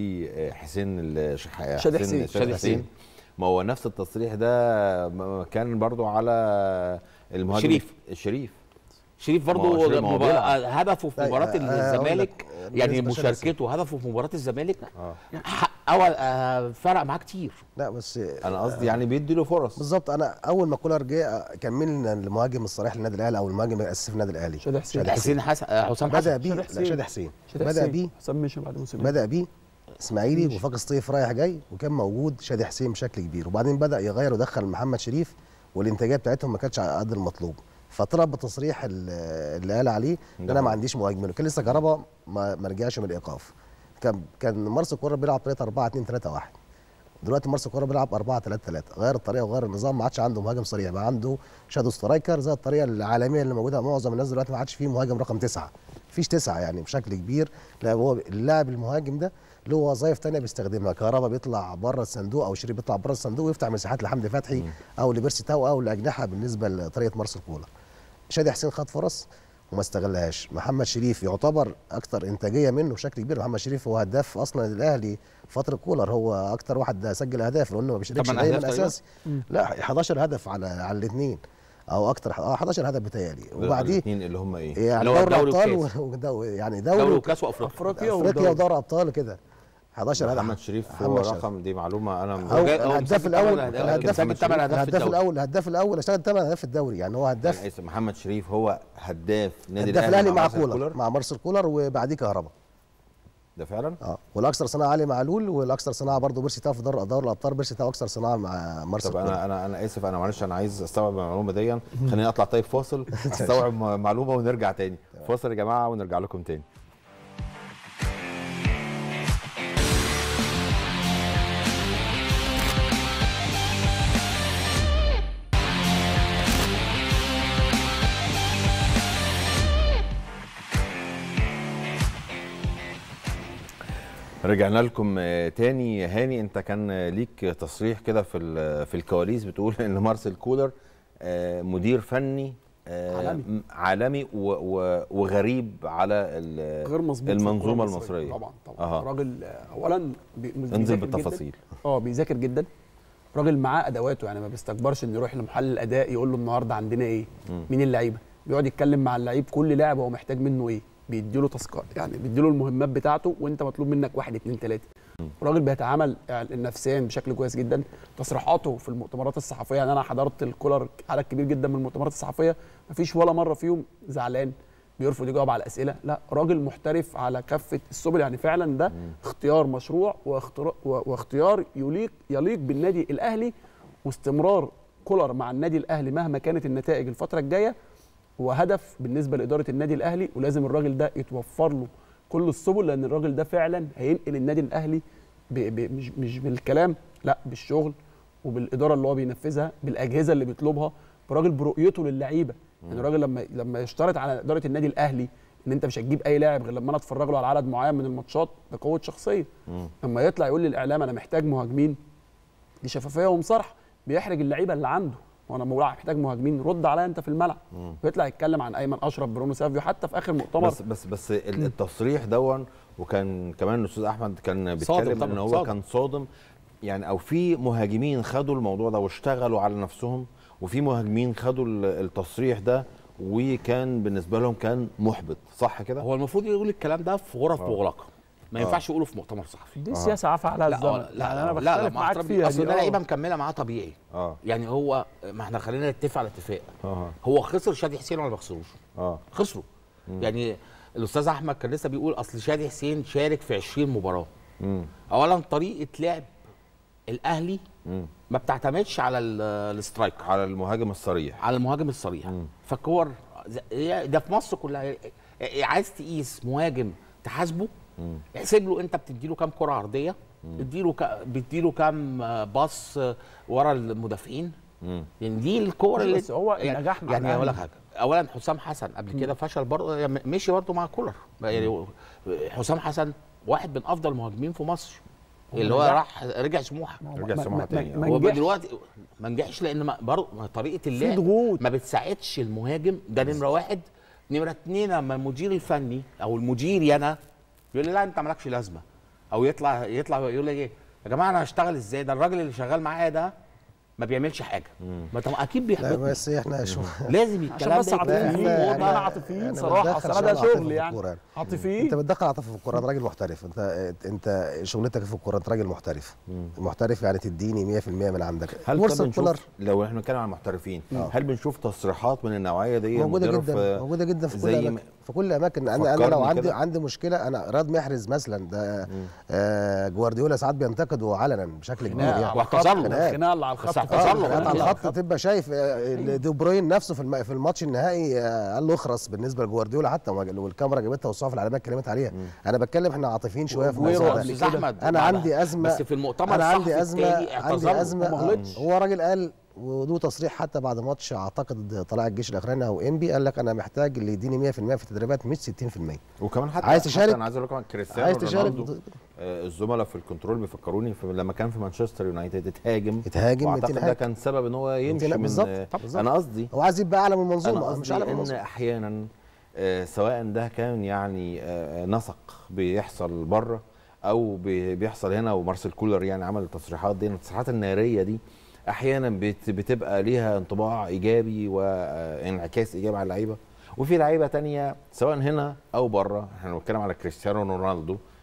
لحسين الشح- شادي حسين. شادي شادي حسين حسين. ما هو نفس التصريح ده م- كان برضو على المهاجم شريف. الشريف شريف ما هو برضو شريف ما هو مبا- بيلعب. هدفه في لا، مباراه آه، آه، أقول الزمالك لك، يعني بالنسبة لشادي مشاركته هدفه في مباراه الزمالك اه ح- اول آه، فرق معاه كتير لا بس انا قصدي يعني بيدي له فرص بالظبط انا اول ما كولر جه كان مين المهاجم الصريح للنادي الاهلي او المهاجم الاساسي في النادي الاهلي شادي حسين حسين حسن آه، حسام بدا حسن بيه شادي لا حسين. شادي حسين شادي بدا حسين. بيه حسام مشي بعد موسم بدا بيه اسماعيلي وفاق سطيف رايح جاي وكان موجود شادي حسين بشكل كبير وبعدين بدا يغير ودخل محمد شريف والانتاجيه بتاعتهم ما كانتش على قد المطلوب فطلع بالتصريح ال- اللي قال عليه ان انا ما عنديش مهاجمين وكان لسه كهربا ما, ما رجعش من الايقاف كان كان مارسيل كولر بيلعب 3 4 2 3 1 دلوقتي مارسيل كولر بيلعب 4 3 3 غير الطريقه وغير النظام ما عادش عنده مهاجم صريح بقى عنده شادو سترايكر زي الطريقه العالميه اللي موجوده معظم الناس دلوقتي ما عادش فيه مهاجم رقم تسعه مفيش تسعه يعني بشكل كبير لا هو اللاعب المهاجم ده له وظائف تانية بيستخدمها كهربا بيطلع بره الصندوق او شريف بيطلع بره الصندوق ويفتح مساحات لحمدي فتحي او لبيرسي تاو او لاجنحه بالنسبه لطريقه مارسيل كولر شادي حسين خد فرص وما استغلهاش محمد شريف يعتبر اكتر انتاجيه منه بشكل كبير محمد شريف هو هداف اصلا الاهلي فتره كولر هو اكتر واحد سجل اهداف لانه ما بيشاركش طبعاً دايما أهداف تقريباً. اساسي لا 11 هدف على على الاثنين او اكتر اه 11 هدف بتهيألي وبعديه الاثنين اللي هم ايه يعني اللي هو دوري الدوري ابطال والكاس. و- ودو- يعني دوري دوري وكاس وافريقيا افريقيا افريقيا ودوري. ودوري ابطال كده 11 هدف محمد شريف هو محمد شريف. رقم دي معلومه انا هو جاي- هو الهداف مسجل الاول تمن أهداف. الهداف مسجل تمن أهداف في الهداف الدوري. الاول الهداف الاول اشتغل 8 اهداف في الدوري يعني هو هداف أنا آسف، محمد شريف هو هداف نادي هداف الاهلي مع مارسيل كولر مع مارسيل كولر وبعديه كهربا ده فعلا اه والاكثر صناعه علي معلول والاكثر صناعه برضه بيرسي تاو في دوري دوري الابطال بيرسي تاو اكثر صناعه مع مارسيل طب كولر. انا انا انا اسف انا معلش انا عايز استوعب المعلومه دي خليني اطلع طيب فاصل استوعب م- معلومه ونرجع تاني فاصل يا جماعه ونرجع لكم تاني رجعنا لكم آه، تاني يا هاني انت كان آه، ليك تصريح كده في ال- في الكواليس بتقول ان مارسيل كولر آه، مدير فني آه، عالمي. م- عالمي و- و- وغريب على ال- غير مظبوط في المنظومه الكرة المصريه طبعا طبعا أها. راجل آه، اولا بي- انزل بيذاكر جداً. بالتفاصيل اه بيذاكر جدا راجل معاه ادواته يعني ما بيستكبرش انه يروح لمحلل الاداء يقول له النهارده عندنا ايه مين اللعيبه بيقعد يتكلم مع اللعيب كل لاعب هو محتاج منه ايه بيديله تاسكات يعني بيديله المهمات بتاعته وانت مطلوب منك واحد اتنين تلاته راجل بيتعامل يعني نفسيا بشكل كويس جدا تصريحاته في المؤتمرات الصحفيه يعني انا حضرت الكولر عدد كبير جدا من المؤتمرات الصحفيه مفيش ولا مره فيهم زعلان بيرفض يجاوب على الاسئله لا راجل محترف على كافه السبل يعني فعلا ده اختيار مشروع واختيار واختيار يليق يليق بالنادي الاهلي واستمرار كولر مع النادي الاهلي مهما كانت النتائج الفتره الجايه هو هدف بالنسبه لاداره النادي الاهلي ولازم الراجل ده يتوفر له كل السبل لان الراجل ده فعلا هينقل النادي الاهلي ب ب مش مش بالكلام لا بالشغل وبالاداره اللي هو بينفذها بالاجهزه اللي بيطلبها براجل برؤيته للعيبه يعني الراجل لما لما يشترط على اداره النادي الاهلي ان انت مش هتجيب اي لاعب غير لما انا اتفرج له على عدد معين من الماتشات ده قوه شخصيه لما يطلع يقول للاعلام انا محتاج مهاجمين دي شفافيه ومصارحه بيحرج اللعيبه اللي عنده وانا بقول محتاج مهاجمين رد عليا انت في الملعب ويطلع يتكلم عن ايمن اشرف برونو سافيو حتى في اخر مؤتمر بس بس بس ال- التصريح دون وكان كمان الاستاذ احمد كان صادم بيتكلم طبعاً، ان هو صادم. كان صادم يعني او في مهاجمين خدوا الموضوع ده واشتغلوا على نفسهم وفي مهاجمين خدوا ال- التصريح ده وكان بالنسبه لهم كان محبط صح كده هو المفروض يقول الكلام ده في غرف مغلقه ما ينفعش يقوله في مؤتمر صحفي دي سياسه عفى على لا الزمن لا يعني انا لا لا بختلف مع معاك احترامي فيها اصل دي ده آه. لعيبه مكمله معاه طبيعي اه يعني هو ما احنا خلينا نتفق على اتفاق اه هو خسر شادي حسين ولا ما خسروش اه خسروا يعني الاستاذ احمد كان لسه بيقول اصل شادي حسين شارك في 20 مباراه امم اولا طريقه لعب الاهلي امم ما بتعتمدش على ال- السترايك على المهاجم الصريح على المهاجم الصريح مم. فالكور ز- ده في مصر كلها عايز تقيس مهاجم تحاسبه مم. احسب له انت بتديله كام كره عرضيه اديله ك... بتديله كام آه، باص آه، ورا المدافعين امم يعني دي الكور اللي بس هو يعني, النجاح مع يعني اقول لك الأهلي. حاجه اولا حسام حسن قبل كده فشل برضه يعني مشي برضه مع كولر يعني حسام حسن واحد من افضل المهاجمين في مصر اللي هو نجح. راح رجع سموحه رجع ما- سموحه ما- تاني ما آه. هو نجحش. دلوقتي ما نجحش لان ما برضه ما طريقه اللعب ضغوط. ما بتساعدش المهاجم ده نمره واحد نمره اتنين لما المدير الفني او المدير انا يقول لي لا انت مالكش لازمه او يطلع يطلع يقول لي ايه يا جماعه انا هشتغل ازاي ده الراجل اللي شغال معايا ده ما بيعملش حاجه ما طب اكيد لا بيحبطني بس احنا شو لازم عشان الكلام بس ده يكون عاطفيين في لا، والله وضع- انا عاطفيين أنا صراحه بتدخل اصل انا ده عشان عاطفي شغل في يعني الكورة يعني. عاطفيين انت بتدخل عاطفه في الكوره انت راجل محترف انت انت شغلتك في الكوره انت راجل محترف محترف يعني تديني 100% من عندك هل مرسل طب بنشوف كولر لو احنا بنتكلم عن المحترفين آه. هل بنشوف تصريحات من النوعيه دي موجوده مدرب جدا في- موجوده جدا في كل زي الاماكن ما- في كل الاماكن انا انا لو فكرني عندي كده. عندي مشكله انا راد محرز مثلا ده آه جوارديولا ساعات بينتقده علنا بشكل كبير خناقه يعني على الخط واعتذر له. الخناقه اللي على الخط بس اعتذر فعلا. له. خناقات على يعني الخط تبقى شايف آه، إن دي بروين نفسه في الم- في الماتش النهائي آه، قال له اخرس بالنسبه لجوارديولا حتى والكاميرا جابتها والصحف العالميه اتكلمت عليها انا بتكلم احنا عاطفيين شويه في وأجويرو الموضوع قبل ده استاذ كده. احمد انا لا، لا. عندي ازمه بس في المؤتمر انا عندي الصحفي ازمه التاني عندي اعتذر ازمه وما غلطش. هو راجل قال وله تصريح حتى بعد ماتش اعتقد طلائع الجيش الاخراني او انبي قال لك انا محتاج اللي يديني 100% في التدريبات مش 60% وكمان حتى عايز حتى تشارك؟ انا عايز اقول لكم عن كريستيانو عايز تشارك رونالدو آه، الزملاء في الكنترول بيفكروني في لما كان في مانشستر يونايتد اتهاجم اتهاجم واعتقد ده انتهاك. كان سبب ان هو يمشي انتهاك من بالظبط. آه، طب بالظبط. انا قصدي هو عايز يبقى اعلى من انا المنظومه قصدي مش اعلى من ان المنظومه احيانا آه، سواء ده كان يعني آه، نسق بيحصل بره او بي- بيحصل هنا ومارسيل كولر يعني عمل التصريحات دي التصريحات الناريه دي احيانا بت- بتبقى ليها انطباع ايجابي وانعكاس ايجابي على اللعيبه وفي لعيبه تانية سواء هنا او بره احنا بنتكلم على كريستيانو رونالدو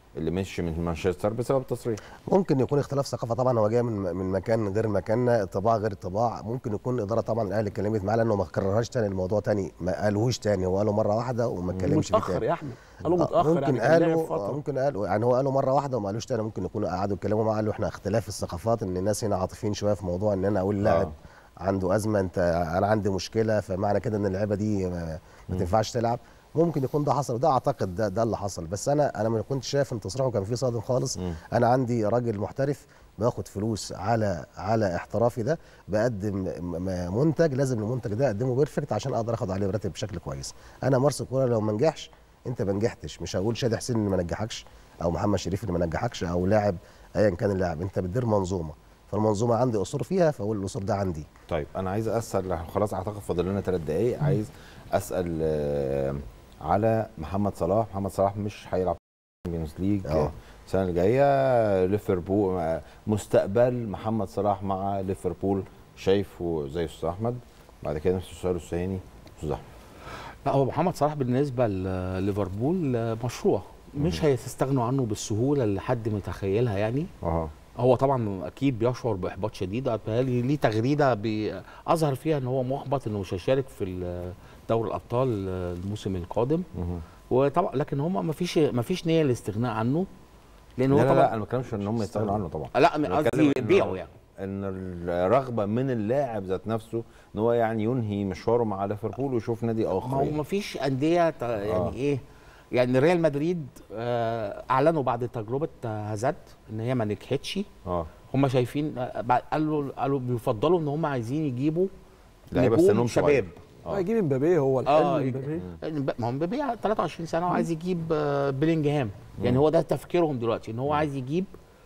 اللي مشي من مانشستر بسبب التصريح ممكن يكون اختلاف ثقافه طبعا هو جاي من من مكان غير مكاننا الطباع غير الطباع ممكن يكون الاداره طبعا الاهلي اتكلمت معاه لانه ما كررهاش تاني الموضوع تاني ما قالهوش تاني هو قاله مره واحده وما اتكلمش فيه متاخر تاني يا احمد قالوا آه، متاخر ممكن يعني كان لعب قالوا فترة. ممكن قالوا يعني هو قالوا مره واحده وما قالوش تاني ممكن يكونوا قعدوا يتكلموا معاه قالوا احنا اختلاف الثقافات ان الناس هنا عاطفيين شويه في موضوع ان انا اقول لاعب عنده ازمه انت انا عندي مشكله فمعنى كده ان اللعيبه دي ما, ما تنفعش تلعب ممكن يكون ده حصل وده اعتقد ده ده اللي حصل بس انا انا ما كنتش شايف ان تصريحه كان فيه صادم خالص انا عندي راجل محترف باخد فلوس على على احترافي ده بقدم م- م- منتج لازم المنتج ده اقدمه بيرفكت عشان اقدر اخد عليه راتب بشكل كويس انا مارس الكوره لو ما نجحش انت ما نجحتش مش هقول شادي حسين اللي ما نجحكش او محمد شريف اللي ما نجحكش او لاعب ايا كان اللاعب انت بتدير منظومه فالمنظومه عندي قصور فيها فاقول القصور ده عندي طيب انا عايز اسال خلاص اعتقد فاضل لنا ثلاث دقائق عايز اسال آه، على محمد صلاح محمد صلاح مش هيلعب الشامبيونز ليج اه. السنه الجايه ليفربول آه، مستقبل محمد صلاح مع ليفربول شايفه زي استاذ احمد بعد كده نفس السؤال الثاني استاذ احمد لا هو محمد صلاح بالنسبه لليفربول مشروع مش هيستغنوا عنه بالسهوله اللي حد متخيلها يعني اه هو طبعا اكيد بيشعر باحباط شديد بيتهيألي ليه تغريده بي- اظهر فيها ان هو محبط انه مش هيشارك في ال- دوري الابطال الموسم القادم مهم. وطبعا لكن هم ما فيش ما فيش نيه للاستغناء عنه لان لا هو لا, لا طبعا انا ما بتكلمش ان هم يستغنوا عنه طبعا لا أنا قصدي بتكلم إنه- بيعه يعني ان الرغبه من اللاعب ذات نفسه ان هو يعني ينهي مشواره مع ليفربول ويشوف نادي ما اخر هو يعني. ما فيش انديه ت- يعني ايه يعني ريال مدريد آه، اعلنوا بعد تجربه هازارد ان هي ما نجحتش اه هم شايفين آه، بعد- قالوا قالوا بيفضلوا ان هم عايزين يجيبوا لعيبه نجوم سنهم صغير. شباب آه. هيجيب امبابي هو اه الحلم امبابي ما هو مبابي 23 سنه وعايز يجيب آه، بيلينجهام يعني هو ده تفكيرهم دلوقتي ان هو عايز يجيب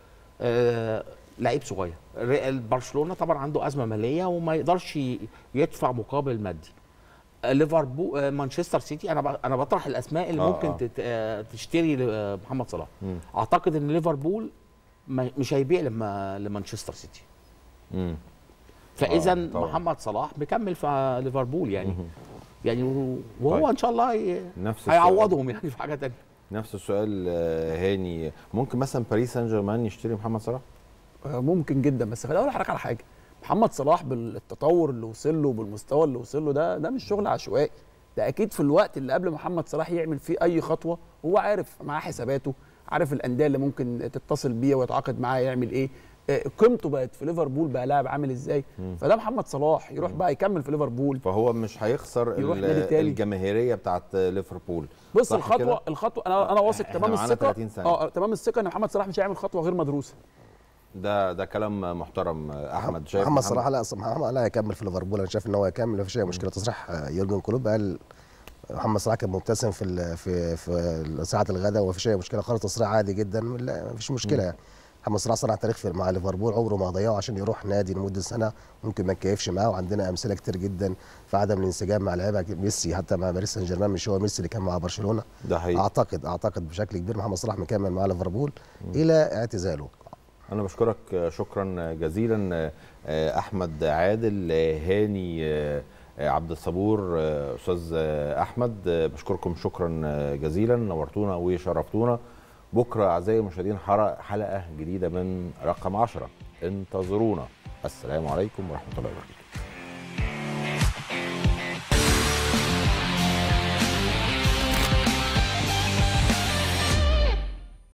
آه، لعيب صغير ريال- برشلونه طبعا عنده ازمه ماليه وما يقدرش ي- يدفع مقابل مادي آه، ليفربول آه، مانشستر سيتي انا ب- انا بطرح الاسماء اللي آه، ممكن آه. تت- آه، تشتري ل- محمد صلاح مم. اعتقد ان ليفربول ما- مش هيبيع لما لمانشستر سيتي مم. فاذا آه، طبعاً. محمد صلاح مكمل في ليفربول يعني يعني وهو طيب. ان شاء الله ي- نفس السؤال. هيعوضهم يعني في حاجه تانية نفس السؤال آه، هاني ممكن مثلا باريس سان جيرمان يشتري محمد صلاح آه، ممكن جدا بس خليني اقول لحضرتك على حاجه محمد صلاح بالتطور اللي وصل له بالمستوى اللي وصل له ده ده مش شغل عشوائي ده اكيد في الوقت اللي قبل محمد صلاح يعمل فيه اي خطوه هو عارف معاه حساباته عارف الانديه اللي ممكن تتصل بيه ويتعاقد معاه يعمل ايه آه، قيمته بقت في ليفربول بقى لاعب عامل ازاي فده محمد صلاح يروح بقى يكمل في ليفربول فهو مش هيخسر يروح ال- نادي تاني. الجماهيريه بتاعت ليفربول بص صح الخطوه كده؟ الخطوه انا انا واثق إحنا تمام معانا الثقه 30 سنة. اه تمام الثقه ان محمد صلاح مش هيعمل خطوه غير مدروسه ده ده كلام محترم آه، احمد شايف محمد صلاح لا أصلاً محمد لا هيكمل في ليفربول انا شايف ان هو هيكمل مفيش اي مشكله تصريح آه، يورجن كلوب قال محمد صلاح كان مبتسم في ال- في في ساعه الغداء ومفيش اي مشكله خالص تصريح عادي جدا لا مفيش مشكله يعني محمد صلاح صنع تاريخ في- مع ليفربول عمره ما ضيعه عشان يروح نادي لمده سنه ممكن ما يتكيفش معاه وعندنا امثله كتير جدا في عدم الانسجام مع لعيبه ميسي حتى مع باريس سان جيرمان مش هو ميسي اللي كان مع برشلونه ده حقيقي اعتقد اعتقد بشكل كبير محمد صلاح مكمل مع ليفربول الى اعتزاله انا بشكرك آه، شكرا جزيلا آه، آه، احمد عادل آه، هاني آه، آه، عبد الصبور آه، استاذ آه، احمد آه، بشكركم شكرا آه، جزيلا نورتونا وشرفتونا بكره اعزائي المشاهدين حر- حلقه جديده من رقم 10 انتظرونا السلام عليكم ورحمه الله وبركاته